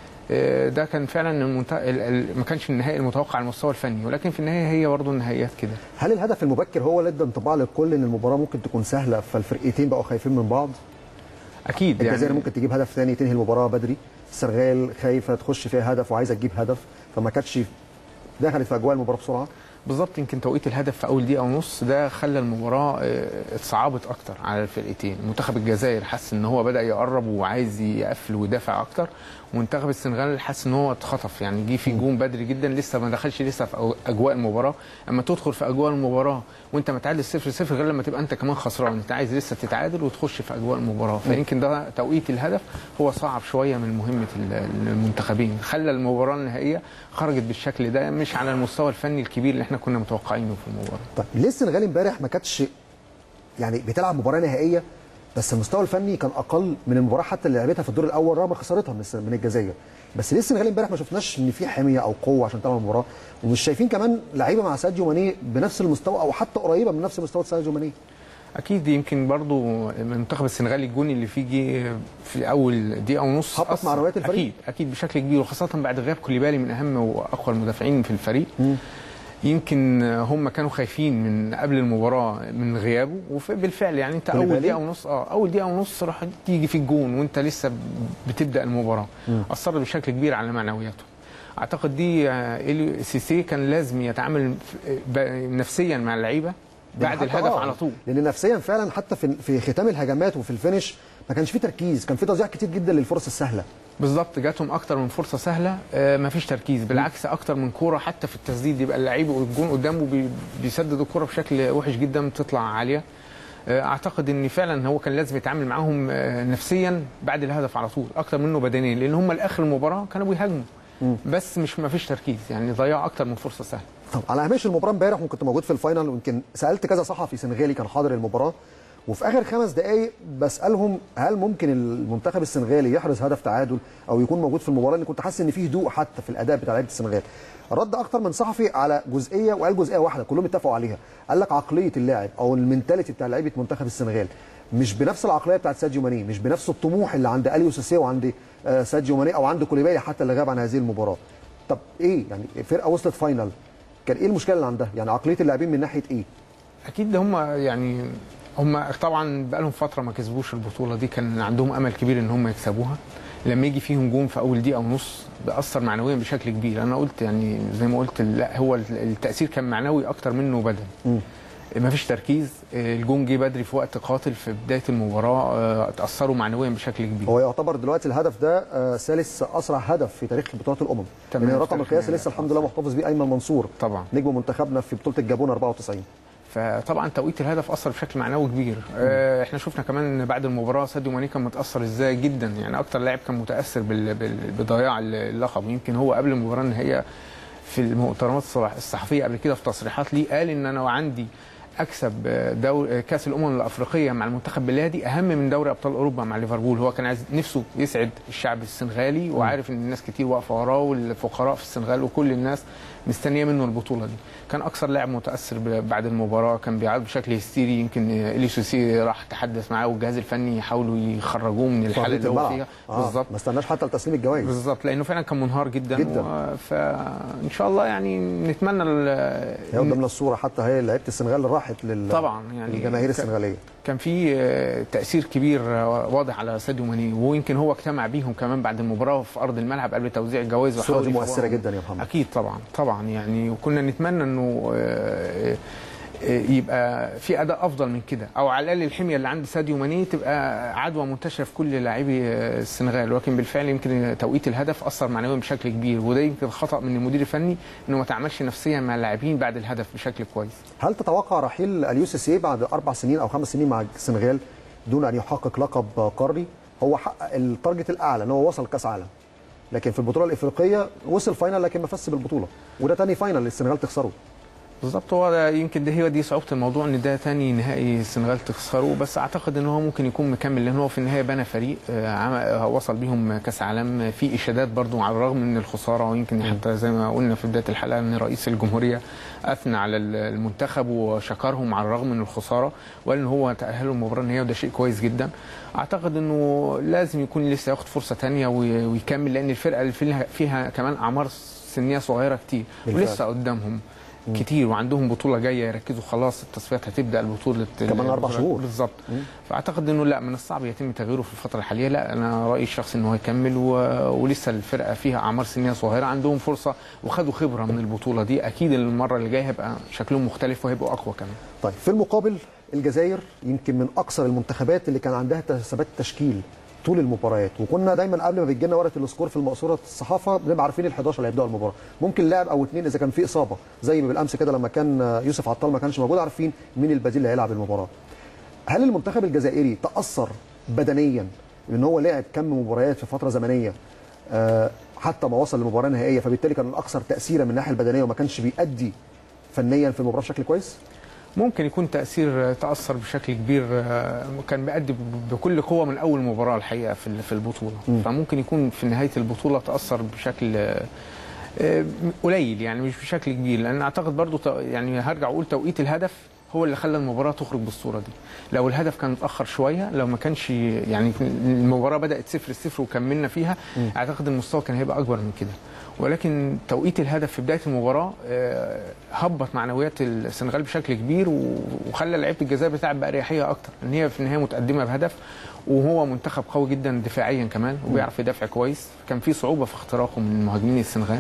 ده كان فعلا المنت... ما كانش النهائي المتوقع على المستوى الفني ولكن في النهايه هي برضه النهائيات كده هل الهدف المبكر هو اللي ادى انطباع للكل ان المباراه ممكن تكون سهله فالفرقتين بقوا خايفين من بعض اكيد الجزائر يعني ممكن تجيب هدف ثاني تنهي المباراه بدري السنغال خايفه تخش فيها هدف وعايزه تجيب هدف فما كانتش دخلت في اجواء المباراه بسرعه بالظبط يمكن توقيت الهدف في اول دقيقه ونص ده خلى المباراه اتصعبت اكتر على الفرقتين منتخب الجزائر حس ان هو بدا يقرب وعايز يقفل ويدافع اكتر منتخب السنغال حاسس ان هو اتخطف يعني جه في جون بدري جدا لسه ما دخلش لسه في أو- اجواء المباراه اما تدخل في اجواء المباراه وانت متعادل 0 0 غير لما تبقى انت كمان خسران انت عايز لسه تتعادل وتخش في اجواء المباراه فيمكن ده توقيت الهدف هو صعب شويه من مهمه ال- المنتخبين خلى المباراه النهائيه خرجت بالشكل ده مش على المستوى الفني الكبير اللي احنا كنا متوقعينه في المباراه طيب ليه السنغال امبارح ما كانتش يعني بتلعب مباراه نهائيه بس المستوى الفني كان اقل من المباراه حتى اللي لعبتها في الدور الاول رغم خسارتها من الس- من الجزائر بس ليه السنغال امبارح ما شفناش ان في حميه او قوه عشان تلعب المباراه ومش شايفين كمان لعيبه مع ساديو ماني بنفس المستوى او حتى قريبه من نفس مستوى ساديو ماني اكيد يمكن برضو المنتخب السنغالي الجون اللي فيه جه في اول دقيقه ونص هبط أثر. معنويات الفريق. اكيد اكيد بشكل كبير وخاصه بعد غياب كوليبالي من اهم واقوى المدافعين في الفريق يمكن هم كانوا خايفين من قبل المباراه من غيابه وبالفعل يعني انت اول كوليبالي؟ دقيقه ونص اه اول دقيقه ونص راح تيجي في الجون وانت لسه بتبدا المباراه اثرت بشكل كبير على معنوياته اعتقد دي آه، إليو سيسي كان لازم يتعامل ف- ب- نفسيا مع اللعيبه بعد حتى الهدف آه، على طول لان نفسيا فعلا حتى في في ختام الهجمات وفي الفينش ما كانش في تركيز كان في تضييع كتير جدا للفرص السهله بالظبط جاتهم اكتر من فرصه سهله آه مفيش تركيز بالعكس اكتر من كوره حتى في التسديد يبقى اللعيب والجون قدامه بي بيسدد الكوره بشكل وحش جدا بتطلع عاليه آه اعتقد ان فعلا هو كان لازم يتعامل معاهم آه نفسيا بعد الهدف على طول اكتر منه بدنيا لان هم لاخر المباراه كانوا بيهاجموا بس مش مفيش تركيز يعني ضيعوا اكتر من فرصه سهله طب على هامش المباراه امبارح وكنت موجود في الفاينل ويمكن سالت كذا صحفي سنغالي كان حاضر المباراه وفي اخر خمس دقائق بسالهم هل ممكن المنتخب السنغالي يحرز هدف تعادل او يكون موجود في المباراه لان كنت حاسس ان في هدوء حتى في الاداء بتاع لعيبه السنغال رد اكتر من صحفي على جزئيه وقال جزئيه واحده كلهم اتفقوا عليها قال لك عقليه اللاعب او المنتاليتي بتاع لعيبه منتخب السنغال مش بنفس العقليه بتاعت ساديو ماني مش بنفس الطموح اللي عند اليو سيسي وعند آه، ساديو ماني او عند كوليبالي حتى اللي غاب عن هذه المباراه طب ايه يعني فرقه وصلت فاينل كان ايه المشكله اللي عندها يعني عقليه اللاعبين من ناحيه ايه اكيد هم يعني هم طبعا بقالهم فتره ما كسبوش البطوله دي كان عندهم امل كبير ان هم يكسبوها لما يجي فيهم جون في اول دقيقه ونص بيأثر معنويا بشكل كبير انا قلت يعني زي ما قلت لا هو التأثير كان معنوي اكتر منه بدني ما فيش تركيز الجون جه بدري في وقت قاتل في بدايه المباراه آه، اتأثروا معنويا بشكل كبير هو يعتبر دلوقتي الهدف ده آه، ثالث اسرع هدف في تاريخ بطولات الامم تمام. لان الرقم القياسي لسه الحمد لله محتفظ بيه ايمن منصور طبعا نجم منتخبنا في بطوله الجابون 94 فطبعا توقيت الهدف اثر بشكل معنوي كبير آه، احنا شفنا كمان بعد المباراه ساديو ماني كان متاثر ازاي جدا يعني اكتر لاعب كان متاثر بال- بال- بضياع اللقب يمكن هو قبل المباراه النهائيه في المؤتمرات الصباح- الصحفيه قبل كده في تصريحات ليه قال ان انا عندي اكسب دور كاس الامم الافريقيه مع المنتخب بلادي اهم من دوري ابطال اوروبا مع ليفربول هو كان عايز نفسه يسعد الشعب السنغالي وعارف ان الناس كتير واقفه وراه والفقراء في السنغال وكل الناس مستنيه منه البطوله دي كان اكثر لاعب متاثر ب- بعد المباراه كان بيعيط بشكل هستيري يمكن اليو سوسي راح تحدث معاه والجهاز الفني يحاولوا يخرجوه من الحاله فرقة اللي هو الملعب. فيها آه. بالظبط ما استناش حتى لتسليم الجوائز بالظبط لانه فعلا كان منهار جدا, جداً. و- فان شاء الله يعني نتمنى ال- هي قدامنا الصوره حتى هي لعيبه السنغال اللي راحت لل طبعا يعني الجماهير ك- السنغاليه كان في آه، تاثير كبير آه، واضح على ساديو ماني ويمكن هو اجتمع بيهم كمان بعد المباراه في ارض الملعب قبل توزيع الجوائز الصوره وحاول دي مؤثره يفوقهم. جدا يا محمد اكيد طبعا طبعا يعني وكنا نتمنى انه آه، آه، يبقى في اداء افضل من كده او على الاقل الحميه اللي عند ساديو ماني تبقى عدوى منتشره في كل لاعبي آه، السنغال ولكن بالفعل يمكن توقيت الهدف اثر معنويا بشكل كبير وده يمكن خطا من المدير الفني انه ما تعاملش نفسيا مع اللاعبين بعد الهدف بشكل كويس هل تتوقع رحيل اليو سيسي بعد اربع سنين او خمس سنين مع السنغال دون ان يحقق لقب قاري هو حقق التارجت الاعلى ان هو وصل كاس عالم لكن في البطوله الافريقيه وصل فاينل لكن ما فازش بالبطوله وده تاني فاينل السنغال تخسره بالظبط هو ده يمكن ده هي دي صعوبه الموضوع ان ده تاني نهائي السنغال تخسره بس اعتقد ان هو ممكن يكون مكمل لان هو في النهايه بنى فريق آه، عم- آه، وصل بيهم كاس عالم في اشادات برضو على الرغم من الخساره ويمكن حتى زي ما قلنا في بدايه الحلقه ان رئيس الجمهوريه اثنى على ال- المنتخب وشكرهم على الرغم من الخساره وقال ان هو تاهلوا المباراه النهائيه وده شيء كويس جدا اعتقد انه لازم يكون لسه ياخد فرصه تانية وي- ويكمل لان الفرقه اللي فيها, فيها كمان اعمار سنيه صغيره كتير بالفعل. ولسه قدامهم كتير وعندهم بطوله جايه يركزوا خلاص التصفيات هتبدا البطوله كمان أربع شهور. بالظبط فاعتقد انه لا من الصعب يتم تغييره في الفتره الحاليه لا انا رايي الشخصي انه هيكمل و... ولسه الفرقه فيها اعمار سنيه صغيره عندهم فرصه وخدوا خبره من البطوله دي اكيد المره اللي جايه هيبقى شكلهم مختلف وهيبقوا اقوى كمان طيب في المقابل الجزائر يمكن من اكثر المنتخبات اللي كان عندها ثبات تشكيل طول المباريات وكنا دايما قبل ما بيجي لنا ورقه السكور في المقصوره الصحافه بنبقى عارفين ال 11 اللي هيبداوا المباراه ممكن لاعب او اثنين اذا كان في اصابه زي ما بالامس كده لما كان يوسف عطال ما كانش موجود عارفين مين البديل اللي هيلعب المباراه هل المنتخب الجزائري تاثر بدنيا ان هو لعب كم مباريات في فتره زمنيه آه، حتى ما وصل للمباراه النهائيه فبالتالي كان الاكثر تاثيرا من الناحيه البدنيه وما كانش بيأدي فنيا في المباراه بشكل كويس ممكن يكون تاثير تاثر بشكل كبير آه، كان بيأدي ب- بكل قوه من اول مباراه الحقيقه في ال- في البطوله م. فممكن يكون في نهايه البطوله تاثر بشكل آه، آه، قليل يعني مش بشكل كبير لان اعتقد برضو ت- يعني هرجع اقول توقيت الهدف هو اللي خلى المباراه تخرج بالصوره دي لو الهدف كان متاخر شويه لو ما كانش يعني المباراه بدات صفر صفر وكملنا فيها م. اعتقد المستوى كان هيبقى اكبر من كده ولكن توقيت الهدف في بدايه المباراه آه، هبط معنويات السنغال بشكل كبير و- وخلى لعيبه الجزائر بتلعب باريحيه اكتر ان هي في النهايه متقدمه بهدف وهو منتخب قوي جدا دفاعيا كمان وبيعرف يدافع كويس كان في صعوبه في اختراقه من مهاجمين السنغال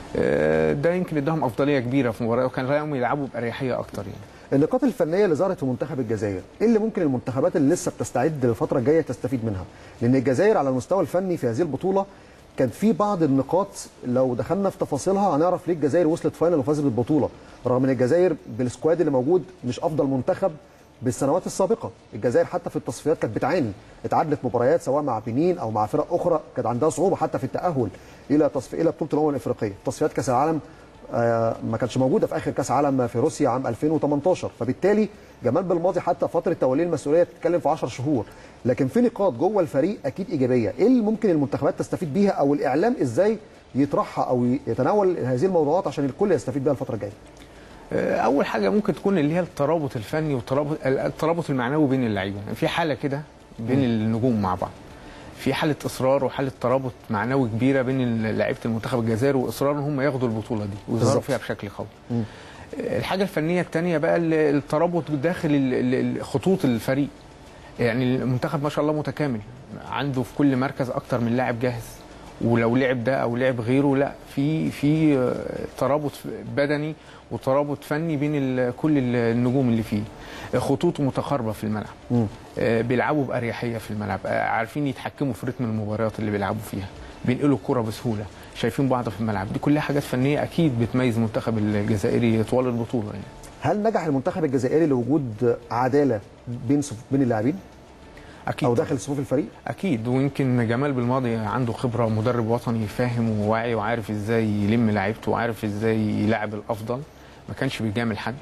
آه، ده يمكن اداهم افضليه كبيره في المباراه وكان رايهم يلعبوا باريحيه اكتر يعني النقاط الفنيه اللي ظهرت في منتخب الجزائر ايه اللي ممكن المنتخبات اللي لسه بتستعد للفتره الجايه تستفيد منها لان الجزائر على المستوى الفني في هذه البطوله كان في بعض النقاط لو دخلنا في تفاصيلها هنعرف ليه الجزائر وصلت فاينل وفازت بالبطوله رغم ان الجزائر بالسكواد اللي موجود مش افضل منتخب بالسنوات السابقه الجزائر حتى في التصفيات كانت بتعاني اتعادلت مباريات سواء مع بنين او مع فرق اخرى كانت عندها صعوبه حتى في التاهل الى تصفي الى بطوله الامم الافريقيه تصفيات كاس العالم آه، ما كانتش موجوده في اخر كاس عالم في روسيا عام 2018 فبالتالي جمال بالماضي حتى فتره توليه المسؤوليه بتتكلم في 10 شهور لكن في نقاط جوه الفريق اكيد ايجابيه ايه اللي ممكن المنتخبات تستفيد بيها او الاعلام ازاي يطرحها او يتناول هذه الموضوعات عشان الكل يستفيد بيها الفتره الجايه آه، اول حاجه ممكن تكون اللي هي الترابط الفني والترابط الترابط المعنوي بين اللعيبه يعني في حاله كده بين النجوم مع بعض في حاله اصرار وحاله ترابط معنوي كبيره بين لعيبه المنتخب الجزائري واصرار ان هم ياخدوا البطوله دي ويظهروا بالظبط. فيها بشكل قوي مم. آه، الحاجه الفنيه الثانيه بقى ال- الترابط داخل ال- ال- ال- خطوط الفريق يعني المنتخب ما شاء الله متكامل عنده في كل مركز اكتر من لاعب جاهز ولو لعب ده او لعب غيره لا في في آه، ترابط بدني وترابط فني بين ال- كل ال- النجوم اللي فيه آه، خطوطه متقاربه في الملعب مم. آه، بيلعبوا باريحيه في الملعب آه، عارفين يتحكموا في رتم المباريات اللي بيلعبوا فيها بينقلوا الكره بسهوله شايفين بعض في الملعب دي كلها حاجات فنيه اكيد بتميز المنتخب الجزائري طوال البطوله يعني هل نجح المنتخب الجزائري لوجود عداله بين صف... بين اللاعبين اكيد او داخل صفوف الفريق اكيد ويمكن جمال بالماضي عنده خبره مدرب وطني فاهم وواعي وعارف ازاي يلم لعيبته وعارف ازاي يلعب الافضل ما كانش بيجامل حد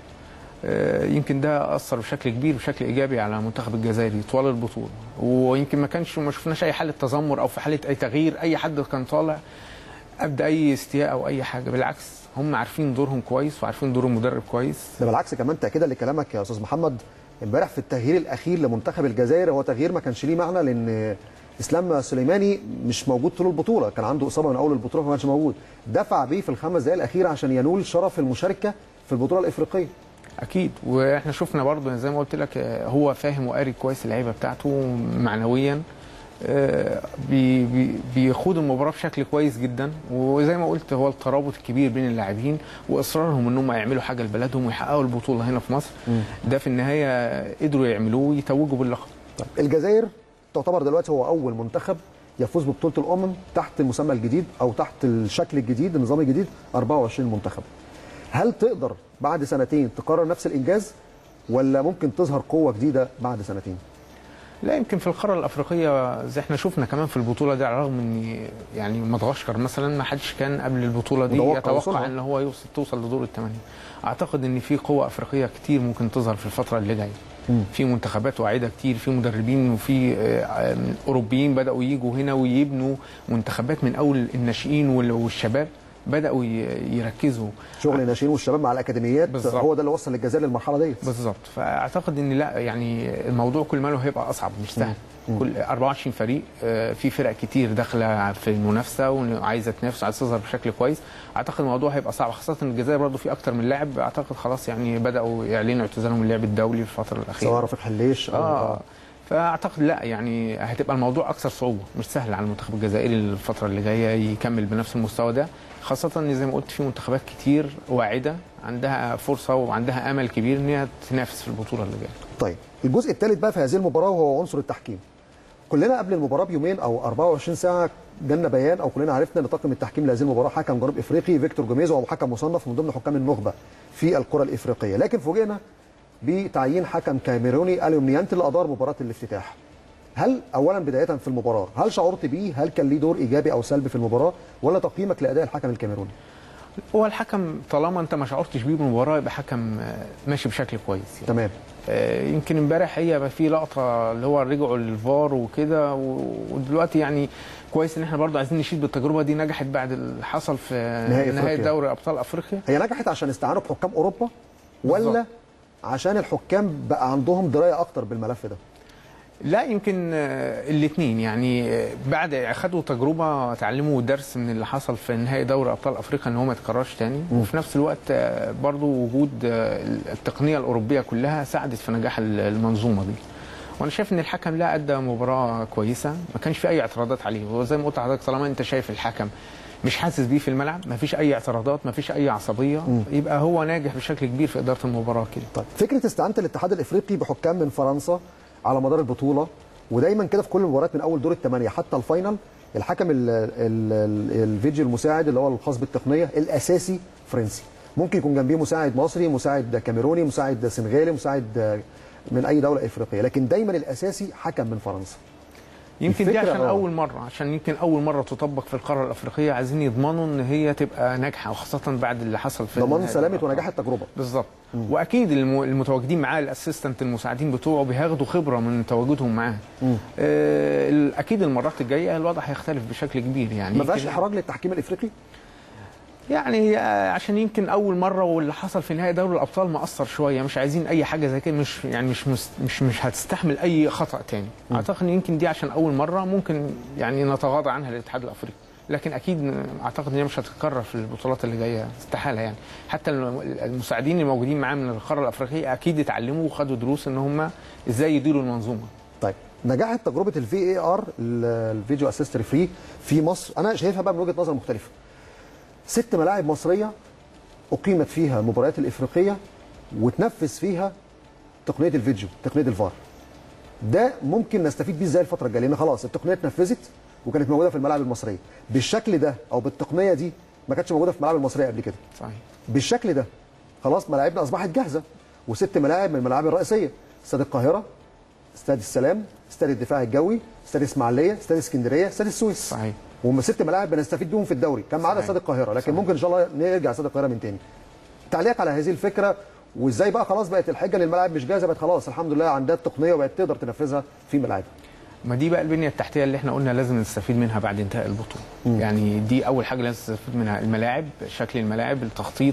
آه، يمكن ده اثر بشكل كبير بشكل ايجابي على المنتخب الجزائري طوال البطوله ويمكن ما كانش ما شفناش اي حاله تذمر او في حاله اي تغيير اي حد كان طالع ابدا اي استياء او اي حاجه بالعكس هم عارفين دورهم كويس وعارفين دور المدرب كويس ده بالعكس كمان تاكيدا لكلامك يا استاذ محمد امبارح في التغيير الاخير لمنتخب الجزائر هو تغيير ما كانش ليه معنى لان اسلام سليماني مش موجود طول البطوله كان عنده اصابه من اول البطوله فما كانش موجود دفع بيه في الخمس دقائق الاخيره عشان ينول شرف المشاركه في البطوله الافريقيه اكيد واحنا شفنا برضه زي ما قلت لك آه، هو فاهم وقاري كويس اللعيبه بتاعته معنويا آه، بي- بي- بيخوض المباراه بشكل كويس جدا وزي ما قلت هو الترابط الكبير بين اللاعبين واصرارهم ان هم يعملوا حاجه لبلدهم ويحققوا البطوله هنا في مصر ده في النهايه قدروا يعملوه ويتوجوا باللقب طيب الجزائر تعتبر دلوقتي هو اول منتخب يفوز ببطوله الامم تحت المسمى الجديد او تحت الشكل الجديد النظام الجديد 24 منتخب هل تقدر بعد سنتين تكرر نفس الانجاز ولا ممكن تظهر قوه جديده بعد سنتين لا يمكن في القاره الافريقيه زي احنا شفنا كمان في البطوله دي على الرغم ان يعني مدغشقر مثلا ما حدش كان قبل البطوله دي متوقع يتوقع وصولها. ان هو يوصل توصل لدور الثمانيه اعتقد ان في قوه افريقيه كتير ممكن تظهر في الفتره اللي جايه مم. في منتخبات واعده كتير في مدربين وفي آه، آه، اوروبيين بداوا يجوا هنا ويبنوا منتخبات من اول الناشئين وال- والشباب بداوا ي- يركزوا شغل الناشئين والشباب مع الاكاديميات بالظبط. هو ده اللي وصل للجزائر للمرحله ديت بالظبط فاعتقد ان لا يعني الموضوع كل ماله هيبقى اصعب مش سهل مم. كل 24 فريق آه، في فرق كتير داخله في المنافسه وعايزه تنافس وعايزه تظهر بشكل كويس اعتقد الموضوع هيبقى صعب خاصه ان الجزائر برضه في اكتر من لاعب اعتقد خلاص يعني بداوا يعلنوا اعتزالهم من اللعب الدولي في الفتره الاخيره سواء رفيق حليش أو- اه فاعتقد لا يعني هتبقى الموضوع اكثر صعوبه مش سهل على المنتخب الجزائري الفتره اللي جايه يكمل بنفس المستوى ده خاصه ان زي ما قلت في منتخبات كتير واعده عندها فرصه وعندها امل كبير ان هي تنافس في البطوله اللي جايه طيب الجزء الثالث بقى في هذه المباراه وهو عنصر التحكيم كلنا قبل المباراه بيومين او 24 ساعه جالنا بيان او كلنا عرفنا ان طاقم التحكيم لهذه المباراه حكم جنوب افريقي فيكتور جوميز وهو حكم مصنف من ضمن حكام النخبه في الكره الافريقيه لكن فوجئنا بتعيين حكم كاميروني اليومنيانت اللي ادار مباراه الافتتاح هل اولا بدايه في المباراه هل شعرت بيه هل كان ليه دور ايجابي او سلبي في المباراه ولا تقييمك لاداء الحكم الكاميروني هو الحكم طالما انت ما شعرتش بيه بالمباراه يبقى حكم آه، ماشي بشكل كويس يعني. تمام آه، يمكن امبارح هي بقى في لقطه اللي هو رجعوا للفار وكده و- ودلوقتي يعني كويس ان احنا برضه عايزين نشيد بالتجربه دي نجحت بعد اللي حصل في نهائي نهائي أفريقيا. دوري ابطال افريقيا هي نجحت عشان استعانوا بحكام اوروبا ولا بالظبط. عشان الحكام بقى عندهم درايه اكتر بالملف ده لا يمكن الاثنين يعني آه، بعد اخذوا تجربه اتعلموا درس من اللي حصل في نهائي دوري ابطال افريقيا ان هو ما يتكررش تاني وفي نفس الوقت آه، برضو وجود آه، التقنيه الاوروبيه كلها ساعدت في نجاح المنظومه دي وانا شايف ان الحكم لا ادى مباراه كويسه ما كانش في اي اعتراضات عليه وزي ما قلت لحضرتك طالما انت شايف الحكم مش حاسس بيه في الملعب ما فيش اي اعتراضات ما فيش اي عصبيه يبقى هو ناجح بشكل كبير في اداره المباراه كده طيب فكره استعانه الاتحاد الافريقي بحكام من فرنسا على مدار البطوله ودايما كده في كل المباريات من اول دور الثمانيه حتى الفاينل الحكم ال- ال- ال- الفيديو المساعد اللي هو الخاص بالتقنيه الاساسي فرنسي ممكن يكون جنبيه مساعد مصري مساعد كاميروني مساعد سنغالي مساعد من اي دوله افريقيه لكن دايما الاساسي حكم من فرنسا يمكن دي الفكرة عشان آه. اول مره عشان يمكن اول مره تطبق في القاره الافريقيه عايزين يضمنوا ان هي تبقى ناجحه وخاصه بعد اللي حصل في ضمان النهائي سلامه ده. ونجاح التجربه بالظبط واكيد الم- المتواجدين معاه الاسيستنت المساعدين بتوعه بياخدوا خبره من تواجدهم معاه آه ال- اكيد المرات الجايه الوضع هيختلف بشكل كبير يعني ما فيهاش يمكن- احراج للتحكيم الافريقي يعني آه، عشان يمكن اول مره واللي حصل في نهائي دوري الابطال مأثر شويه مش عايزين اي حاجه زي كده مش يعني مش مس- مش مش هتستحمل اي خطا تاني اعتقد ان يمكن دي عشان اول مره ممكن يعني نتغاضى عنها الاتحاد الافريقي لكن اكيد اعتقد ان هي مش هتتكرر في البطولات اللي جايه استحاله يعني حتى الم- المساعدين الموجودين معاه من القاره الافريقيه اكيد اتعلموا وخدوا دروس ان هم ازاي يديروا المنظومه طيب نجحت تجربه الفي اي ار الفيديو اسيست ريفري في مصر انا شايفها بقى من وجهه نظر مختلفه ست ملاعب مصريه اقيمت فيها المباريات الافريقيه وتنفذ فيها تقنيه الفيديو تقنيه الفار ده ممكن نستفيد بيه ازاي الفتره الجايه لان خلاص التقنيه اتنفذت وكانت موجوده في الملاعب المصريه بالشكل ده او بالتقنيه دي ما كانتش موجوده في الملاعب المصريه قبل كده صحيح بالشكل ده خلاص ملاعبنا اصبحت جاهزه وست ملاعب من الملاعب الرئيسيه استاد القاهره استاد السلام استاد الدفاع الجوي استاد اسماعيليه استاد اسكندريه استاد السويس صحيح وهم ست ملاعب بنستفيد بيهم في الدوري كان معانا صحيح. استاد القاهره لكن صحيح. ممكن ان شاء الله نرجع استاد القاهره من تاني تعليق على هذه الفكره وازاي بقى خلاص بقت الحجه ان الملاعب مش جاهزه بقت خلاص الحمد لله عندها التقنيه وبقت تقدر تنفذها في ملاعبها ما دي بقى البنيه التحتيه اللي احنا قلنا لازم نستفيد منها بعد انتهاء البطوله يعني دي اول حاجه لازم نستفيد منها الملاعب شكل الملاعب التخطيط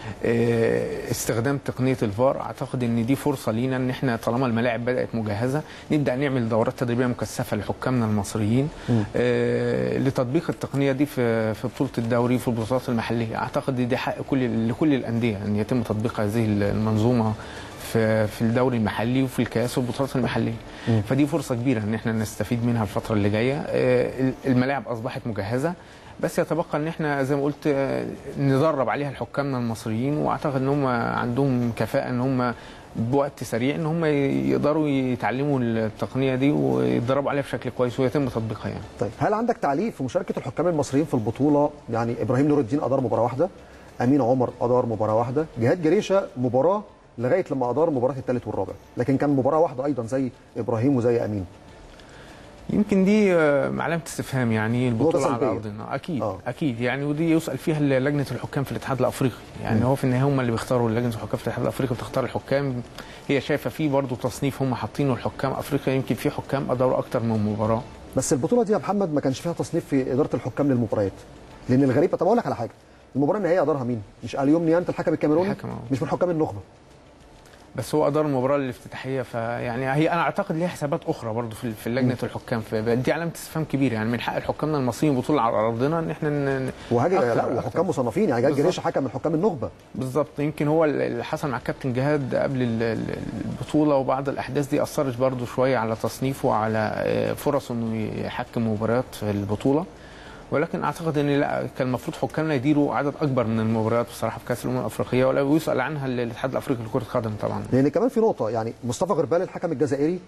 اه، استخدام تقنيه الفار اعتقد ان دي فرصه لينا ان احنا طالما الملاعب بدات مجهزه نبدا نعمل دورات تدريبيه مكثفه لحكامنا المصريين اه، لتطبيق التقنيه دي في في بطوله الدوري في البطولات المحليه اعتقد دي حق كل لكل الانديه ان يتم تطبيق هذه المنظومه في في الدوري المحلي وفي الكاس والبطولات المحليه فدي فرصه كبيره ان احنا نستفيد منها الفتره اللي جايه آه، الملاعب اصبحت مجهزه بس يتبقى ان احنا زي ما قلت آه، ندرب عليها الحكامنا المصريين واعتقد ان هم عندهم كفاءه ان هم بوقت سريع ان هم يقدروا يتعلموا التقنيه دي ويتدربوا عليها بشكل كويس ويتم تطبيقها يعني طيب هل عندك تعليق في مشاركه الحكام المصريين في البطوله يعني ابراهيم نور الدين ادار مباراه واحده امين عمر ادار مباراه واحده جهاد جريشه مباراه لغايه لما ادار مباراه الثالث والرابع لكن كان مباراه واحده ايضا زي ابراهيم وزي امين يمكن دي آه، علامه استفهام يعني البطوله على سلبية. ارضنا اكيد آه. أوه. اكيد يعني ودي يسال فيها لجنه الحكام في الاتحاد الافريقي يعني هو في النهايه هم اللي بيختاروا لجنه الحكام في الاتحاد الافريقي بتختار الحكام هي شايفه فيه برضه تصنيف هم حاطينه الحكام افريقيا يمكن في حكام اداروا اكتر من مباراه بس البطوله دي يا محمد ما كانش فيها تصنيف في اداره الحكام للمباريات لان الغريب طب اقول لك على حاجه المباراه النهائيه ادارها مين مش اليوم نيانت الحكم الكاميروني الحكم، آه. مش من حكام النخبه بس هو ادار المباراه الافتتاحيه فيعني هي انا اعتقد ليها حسابات اخرى برضه في في لجنه الحكام فدي علامه استفهام كبيره يعني من حق الحكامنا المصريين بطوله على ارضنا ان احنا ن- وهاجي أكتر- لا أكتر. وحكام مصنفين يعني جهاد بالظبط. جريشه حكم من حكام النخبه بالظبط يمكن هو اللي حصل مع الكابتن جهاد قبل ال- ال- البطوله وبعض الاحداث دي اثرت برضو شويه على تصنيفه وعلى آه، فرصه انه يحكم مباريات في البطوله ولكن اعتقد ان لا كان المفروض حكامنا يديروا عدد اكبر من المباريات بصراحه في كاس الامم الافريقيه ولا يسال عنها الاتحاد الافريقي لكره القدم طبعا لان كمان في نقطه يعني مصطفى غربال الحكم الجزائري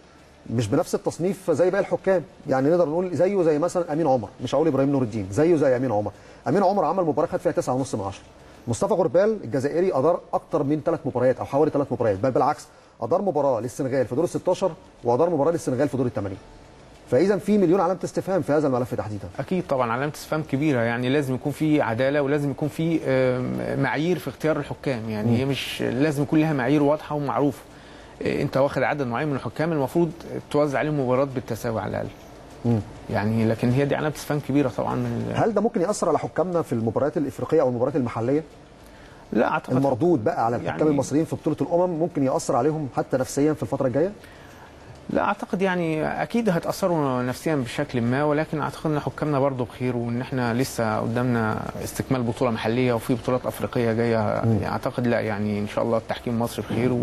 مش بنفس التصنيف زي باقي الحكام يعني نقدر نقول زيه زي مثلا امين عمر مش هقول ابراهيم نور الدين زيه زي امين عمر امين عمر عمل مباراه خد فيها 9.5 من 10 مصطفى غربال الجزائري ادار اكتر من ثلاث مباريات او حوالي ثلاث مباريات بل بالعكس ادار مباراه للسنغال في دور ال 16 وادار مباراه للسنغال في دور الثمانين فاذا في مليون علامه استفهام في هذا الملف تحديدا اكيد طبعا علامه استفهام كبيره يعني لازم يكون في عداله ولازم يكون في آم، معايير في اختيار الحكام يعني هي مش لازم يكون لها معايير واضحه ومعروفه آه، انت واخد عدد معين من الحكام المفروض توزع عليهم مباريات بالتساوي على الاقل يعني لكن هي دي علامه استفهام كبيره طبعا من ال- هل ده ممكن ياثر على حكامنا في المباريات الافريقيه او المباريات المحليه لا اعتقد المردود بقى على الحكام يعني- المصريين في بطوله الامم ممكن ياثر عليهم حتى نفسيا في الفتره الجايه لا اعتقد يعني اكيد هيتاثروا نفسيا بشكل ما ولكن اعتقد ان حكامنا برضه بخير وان احنا لسه قدامنا استكمال بطوله محليه وفي بطولات افريقيه جايه يعني اعتقد لا يعني ان شاء الله التحكيم المصري بخير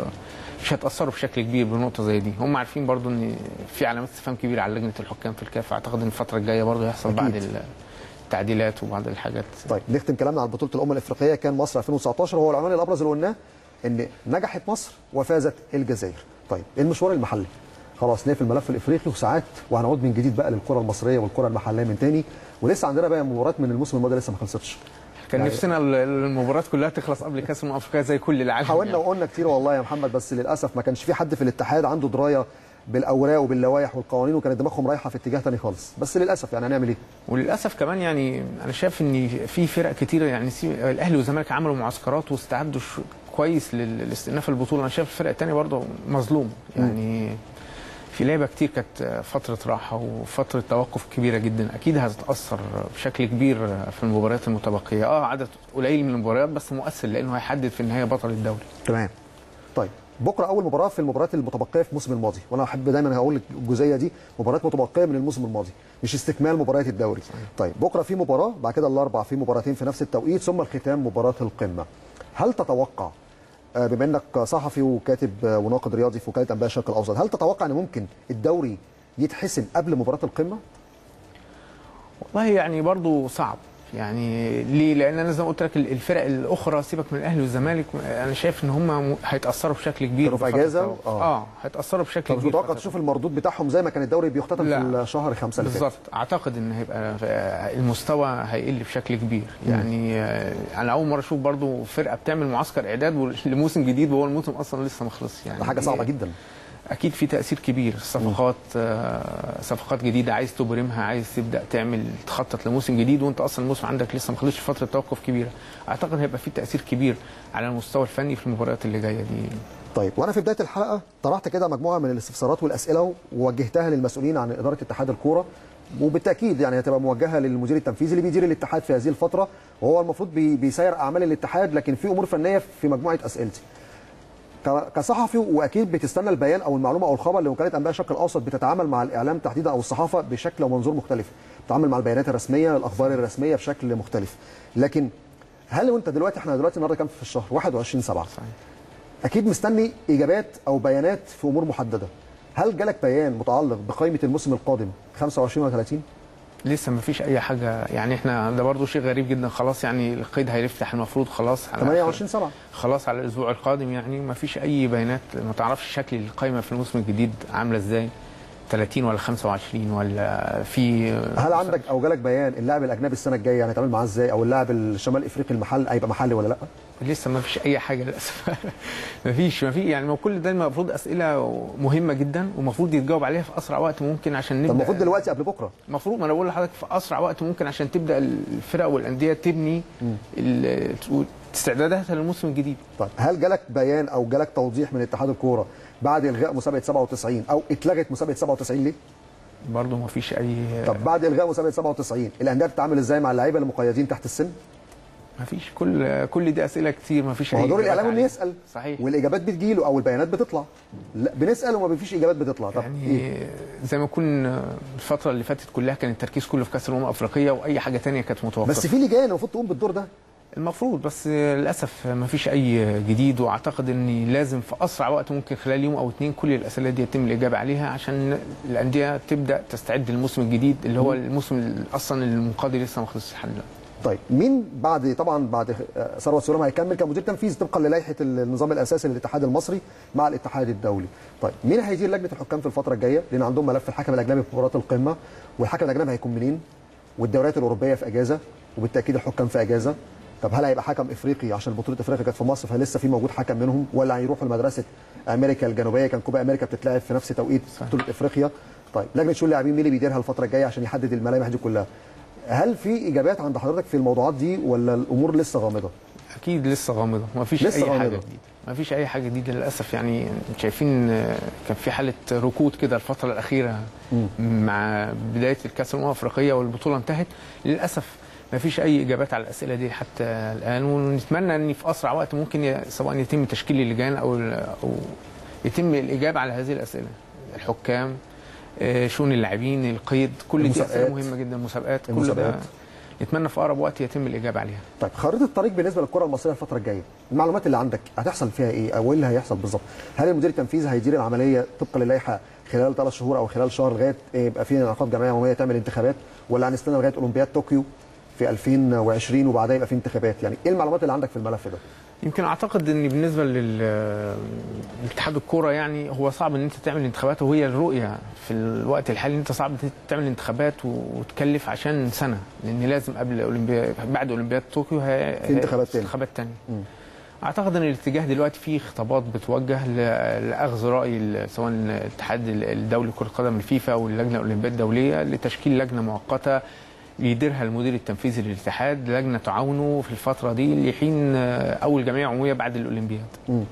ومش هيتاثروا بشكل كبير بنقطه زي دي هم عارفين برضه ان في علامات استفهام كبيره على لجنه الحكام في الكاف اعتقد ان الفتره الجايه برضه هيحصل أكيد. بعض التعديلات وبعض الحاجات طيب نختم كلامنا عن بطوله الامم الافريقيه كان مصر 2019 وهو العنوان الابرز اللي قلناه ان نجحت مصر وفازت الجزائر طيب المشوار المحلي خلاص نقفل الملف الافريقي وساعات وهنعود من جديد بقى للكره المصريه والكره المحليه من تاني ولسه عندنا بقى مباريات من الموسم الماضي لسه ما خلصتش كان يعني- نفسنا ال- المباريات كلها تخلص قبل كاس الامم الافريقيه زي كل العالم حاولنا يعني. وقلنا كتير والله يا محمد بس للاسف ما كانش في حد في الاتحاد عنده درايه بالاوراق وباللوائح والقوانين وكانت دماغهم رايحه في اتجاه تاني خالص بس للاسف يعني هنعمل ايه وللاسف كمان يعني انا شايف ان في فرق كتيره يعني سي- الاهلي والزمالك عملوا معسكرات واستعدوا ش- كويس لل- لاستئناف البطوله انا شايف الفرق الثانيه برضه مظلوم يعني في لعيبه كتير كانت فتره راحه وفتره توقف كبيره جدا اكيد هتتاثر بشكل كبير في المباريات المتبقيه اه عدد قليل من المباريات بس مؤثر لانه هيحدد في النهايه بطل الدوري تمام طيب بكره اول مباراه في المباريات المتبقيه في الموسم الماضي وانا احب دايما هقول الجزئيه دي مباريات متبقيه من الموسم الماضي مش استكمال مباريات الدوري طيب بكره في مباراه بعد كده الاربع في مباراتين في نفس التوقيت ثم الختام مباراه القمه هل تتوقع آه، بما انك صحفي وكاتب آه، وناقد رياضي في وكاله انباء الشرق الاوسط هل تتوقع ان ممكن الدوري يتحسم قبل مباراه القمه والله يعني برضو صعب يعني ليه؟ لان انا زي ما قلت لك الفرق الاخرى سيبك من الاهلي والزمالك انا شايف ان هم م- هيتاثروا بشكل كبير كانوا في بفترة أجازة؟ التوقف. آه. اه هيتاثروا بشكل فمش كبير متوقع فترة تشوف المردود بتاعهم زي ما كان الدوري بيختتم لا. في شهر خمسة اللي فات بالظبط اعتقد ان هيبقى المستوى هيقل بشكل كبير يعني آه، انا اول مره اشوف برضو فرقه بتعمل معسكر اعداد لموسم جديد وهو الموسم اصلا لسه ما خلصش يعني ده حاجه صعبه جدا اكيد في تاثير كبير صفقات آه، صفقات جديده عايز تبرمها عايز تبدا تعمل تخطط لموسم جديد وانت اصلا الموسم عندك لسه ما خلصش فتره توقف كبيره اعتقد هيبقى في تاثير كبير على المستوى الفني في المباريات اللي جايه دي طيب وانا في بدايه الحلقه طرحت كده مجموعه من الاستفسارات والاسئله ووجهتها للمسؤولين عن اداره اتحاد الكوره وبالتاكيد يعني هتبقى موجهه للمدير التنفيذي اللي بيدير الاتحاد في هذه الفتره وهو المفروض بي- بيسير اعمال الاتحاد لكن في امور فنيه في مجموعه اسئلتي ك- كصحفي واكيد بتستنى البيان او المعلومه او الخبر لوكاله انباء الشرق الاوسط بتتعامل مع الاعلام تحديدا او الصحافه بشكل ومنظور مختلف بتتعامل مع البيانات الرسميه الاخبار الرسميه بشكل مختلف لكن هل وانت دلوقتي احنا دلوقتي النهارده كام في الشهر 21 7 صحيح اكيد مستني اجابات او بيانات في امور محدده هل جالك بيان متعلق بقائمه الموسم القادم 25 ولا 30 لسه ما فيش اي حاجه يعني احنا ده برضو شيء غريب جدا خلاص يعني القيد هيفتح المفروض خلاص على 28 7 خلاص على الاسبوع القادم يعني ما فيش اي بيانات ما تعرفش شكل القائمه في الموسم الجديد عامله ازاي 30 ولا 25 ولا في هل عندك او جالك بيان اللاعب الاجنبي السنه الجايه يعني هيتعامل معاه ازاي او اللاعب الشمال الافريقي المحل هيبقى محلي ولا لا لسه ما فيش اي حاجه للاسف ما فيش ما في يعني ما كل ده المفروض اسئله مهمه جدا ومفروض يتجاوب عليها في اسرع وقت ممكن عشان طب نبدا المفروض دلوقتي قبل بكره المفروض ما انا بقول لحضرتك في اسرع وقت ممكن عشان تبدا الفرق والانديه تبني ال- استعداداتها للموسم الجديد طيب هل جالك بيان او جالك توضيح من اتحاد الكوره بعد الغاء مسابقه 97 او اتلغت مسابقه 97 ليه؟ برضه ما فيش اي طب بعد الغاء مسابقه 97 الانديه بتتعامل ازاي مع اللعيبه المقيدين تحت السن؟ ما فيش كل كل دي اسئله كتير ما فيش ما هو أي دور إجابات الاعلام انه عليها. يسال صحيح والاجابات بتجيله او البيانات بتطلع لا بنسال وما فيش اجابات بتطلع طب يعني إيه؟ زي ما يكون الفتره اللي فاتت كلها كان التركيز كله في كاس الامم الافريقيه واي حاجه تانية كانت متوقفه بس في لجان المفروض تقوم بالدور ده المفروض بس للاسف ما فيش اي جديد واعتقد ان لازم في اسرع وقت ممكن خلال يوم او اتنين كل الاسئله دي يتم الاجابه عليها عشان الانديه تبدا تستعد للموسم الجديد اللي هو الموسم اصلا المنقضي لسه ما خلصش لحد دلوقتي طيب مين بعد طبعا بعد آه، ثروت سليم هيكمل كمدير تنفيذي طبقا للائحه النظام الاساسي للاتحاد المصري مع الاتحاد الدولي طيب مين هيدير لجنه الحكام في الفتره الجايه لان عندهم ملف الحكم الاجنبي في مباراه القمه والحكم الاجنبي هيكون منين والدوريات الاوروبيه في اجازه وبالتاكيد الحكام في اجازه طب هل هيبقى حكم افريقي عشان بطوله افريقيا كانت في مصر فلسه في موجود حكم منهم ولا هيروحوا لمدرسه امريكا الجنوبيه كان كوبا امريكا بتتلعب في نفس توقيت بطوله افريقيا طيب لجنه شؤون اللاعبين مين اللي بيديرها الفتره الجايه عشان يحدد الملامح دي كلها هل في اجابات عند حضرتك في الموضوعات دي ولا الامور لسه غامضه اكيد لسه غامضه ما فيش لسه اي حاجه غامضة. جديده ما فيش اي حاجه جديده للاسف يعني شايفين آه، كان في حاله ركود كده الفتره الاخيره مع بدايه الكاس الامم الافريقيه والبطوله انتهت للاسف ما فيش اي اجابات على الاسئله دي حتى الان ونتمنى ان في اسرع وقت ممكن ي- سواء يتم تشكيل اللجان او او يتم الاجابه على هذه الاسئله الحكام آه، شؤون اللاعبين القيد كل دي اسئله المسابقات. مهمه جدا المسابقات كل ده المسابقات. نتمنى في اقرب وقت يتم الاجابه عليها طيب خريطه الطريق بالنسبه للكره المصريه الفتره الجايه المعلومات اللي عندك هتحصل فيها ايه او ايه اللي هيحصل بالظبط هل المدير التنفيذي هيدير العمليه طبقا للائحه خلال ثلاث شهور او خلال شهر لغايه إيه يبقى في انعقاد جمعيه عموميه تعمل انتخابات ولا هنستنى لغايه اولمبياد طوكيو في 2020 وبعدها يبقى في انتخابات يعني ايه المعلومات اللي عندك في الملف ده يمكن اعتقد ان بالنسبه لل- لاتحاد الكوره يعني هو صعب ان انت تعمل انتخابات وهي الرؤيه في الوقت الحالي ان انت صعب إن أنت تعمل انتخابات وتكلف عشان سنه لان لازم قبل اولمبياد بعد اولمبياد طوكيو هي في انتخابات تاني. انتخابات تانية اعتقد ان الاتجاه دلوقتي فيه خطابات بتوجه ل- لاخذ راي ال- سواء الاتحاد الدولي لكره القدم الفيفا واللجنه الاولمبيه الدوليه لتشكيل لجنه مؤقته يديرها المدير التنفيذي للاتحاد لجنه تعاونه في الفتره دي لحين آه، اول جمعيه عموميه بعد الاولمبياد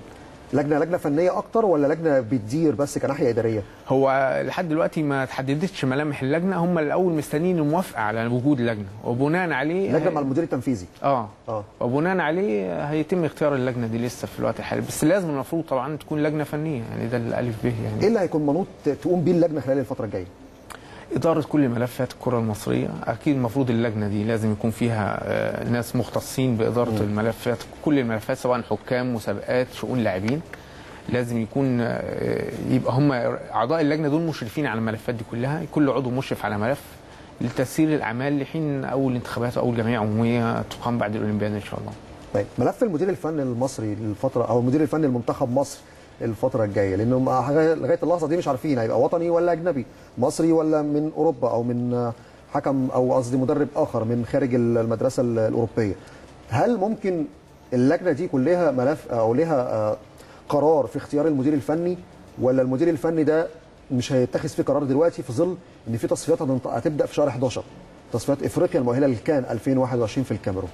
لجنه لجنه فنيه اكتر ولا لجنه بتدير بس كناحيه اداريه هو لحد دلوقتي ما تحددتش ملامح اللجنه هم الاول مستنيين الموافقه على وجود لجنه وبناء عليه لجنه مع المدير التنفيذي اه اه وبناء عليه هيتم اختيار اللجنه دي لسه في الوقت الحالي بس لازم المفروض طبعا تكون لجنه فنيه يعني ده الالف به ايه يعني اللي هيكون منوط تقوم بيه اللجنه خلال الفتره الجايه اداره كل ملفات الكره المصريه اكيد المفروض اللجنه دي لازم يكون فيها آه، ناس مختصين باداره الملفات كل الملفات سواء حكام مسابقات شؤون لاعبين لازم يكون آه، يبقى هم اعضاء اللجنه دول مشرفين على الملفات دي كلها كل عضو مشرف على ملف لتسيير الاعمال لحين اول انتخابات او اول جمعيه عموميه تقام بعد الاولمبياد ان شاء الله طيب ملف المدير الفني المصري للفتره او المدير الفني لمنتخب مصر الفتره الجايه لانهم حاجة- لغايه اللحظه دي مش عارفين هيبقى وطني ولا اجنبي مصري ولا من اوروبا او من حكم او قصدي مدرب اخر من خارج المدرسه الاوروبيه هل ممكن اللجنه دي كلها ملف او لها آه، قرار في اختيار المدير الفني ولا المدير الفني ده مش هيتخذ فيه قرار دلوقتي في ظل ان في تصفيات هتنط- هتبدا في شهر 11 تصفيات افريقيا المؤهله للكان 2021 في الكاميرون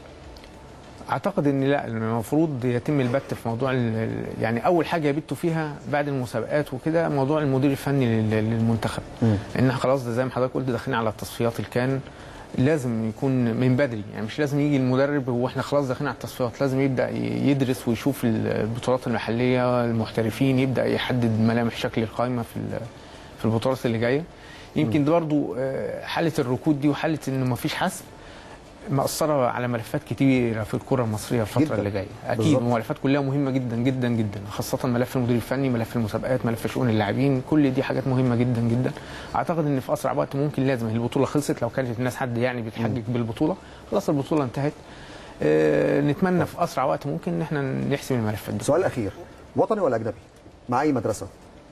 اعتقد ان لا المفروض يتم البت في موضوع ال- ال- يعني اول حاجه يبتوا فيها بعد المسابقات وكده موضوع المدير الفني لل- للمنتخب ان خلاص ده زي ما حضرتك قلت داخلين على التصفيات الكان لازم يكون من بدري يعني مش لازم يجي المدرب واحنا خلاص داخلين على التصفيات لازم يبدا ي- يدرس ويشوف البطولات المحليه المحترفين يبدا يحدد ملامح شكل القائمه في ال- في البطولات اللي جايه يمكن ده برضو آه، حاله الركود دي وحاله انه ما فيش حسم مأثرة على ملفات كتيرة في الكرة المصرية الفترة جداً. اللي جاية أكيد بالظبط. الملفات كلها مهمة جدا جدا جدا خاصة ملف المدير الفني ملف المسابقات ملف شؤون اللاعبين كل دي حاجات مهمة جدا جدا أعتقد إن في أسرع وقت ممكن لازم البطولة خلصت لو كانت الناس حد يعني بيتحجج بالبطولة خلاص البطولة انتهت آه نتمنى في أسرع وقت ممكن إن احنا نحسم الملفات دي السؤال الاخير وطني ولا اجنبي مع اي مدرسه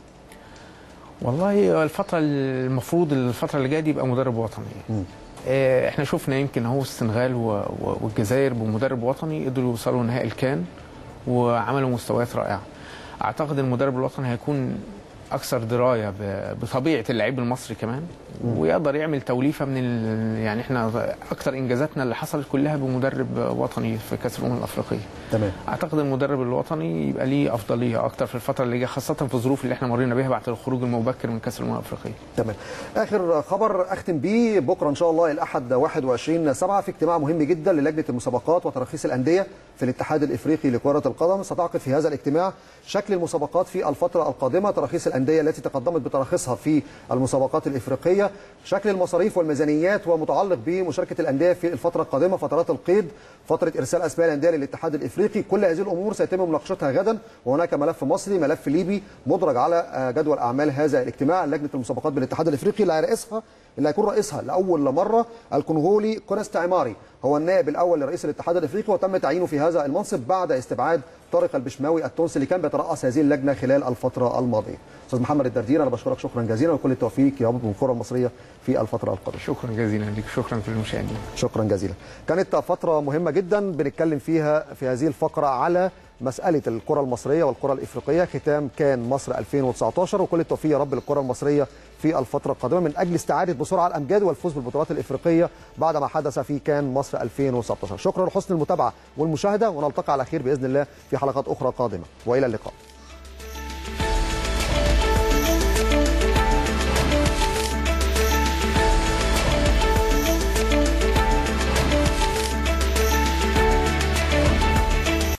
والله الفترة المفروض الفترة اللي جاية دي يبقى مدرب وطني آه، احنا شفنا يمكن اهو السنغال و- و- والجزائر بمدرب وطني قدروا يوصلوا نهائي الكان وعملوا مستويات رائعة اعتقد المدرب الوطني هيكون اكثر درايه ب- بطبيعه اللعيب المصري كمان ويقدر يعمل توليفه من ال... يعني احنا اكثر انجازاتنا اللي حصلت كلها بمدرب وطني في كاس الامم الافريقيه تمام اعتقد المدرب الوطني يبقى ليه افضليه اكتر في الفتره اللي جايه خاصه في الظروف اللي احنا مرينا بيها بعد الخروج المبكر من كاس الامم الافريقيه تمام اخر خبر اختم بيه بكره ان شاء الله الاحد 21 7 في اجتماع مهم جدا للجنه المسابقات وتراخيص الانديه في الاتحاد الافريقي لكره القدم ستعقد في هذا الاجتماع شكل المسابقات في الفتره القادمه تراخيص الانديه الانديه التي تقدمت بتراخيصها في المسابقات الافريقيه شكل المصاريف والميزانيات ومتعلق بمشاركه الانديه في الفتره القادمه فترات القيد فتره ارسال اسماء الانديه للاتحاد الافريقي كل هذه الامور سيتم مناقشتها غدا وهناك ملف مصري ملف ليبي مدرج على جدول اعمال هذا الاجتماع لجنه المسابقات بالاتحاد الافريقي اللي هيرئيسها اللي هيكون رئيسها لاول مره الكونغولي كونست عماري هو النائب الاول لرئيس الاتحاد الافريقي وتم تعيينه في هذا المنصب بعد استبعاد طارق البشماوي التونسي اللي كان بيترأس هذه اللجنه خلال الفتره الماضيه. استاذ محمد الدردير انا بشكرك شكرا جزيلا وكل التوفيق يا رب الكره المصريه في الفتره القادمه. شكرا جزيلا لك شكرا في المشاهدين. شكرا جزيلا. كانت فتره مهمه جدا بنتكلم فيها في هذه الفقره على مساله الكره المصريه والكره الافريقيه ختام كان مصر 2019 وكل التوفيق يا رب للكره المصريه في الفتره القادمه من اجل استعاده بسرعه الامجاد والفوز بالبطولات الافريقيه بعد ما حدث في كان مصر 2019 شكرا لحسن المتابعه والمشاهده ونلتقي على خير باذن الله في حلقات اخرى قادمه والى اللقاء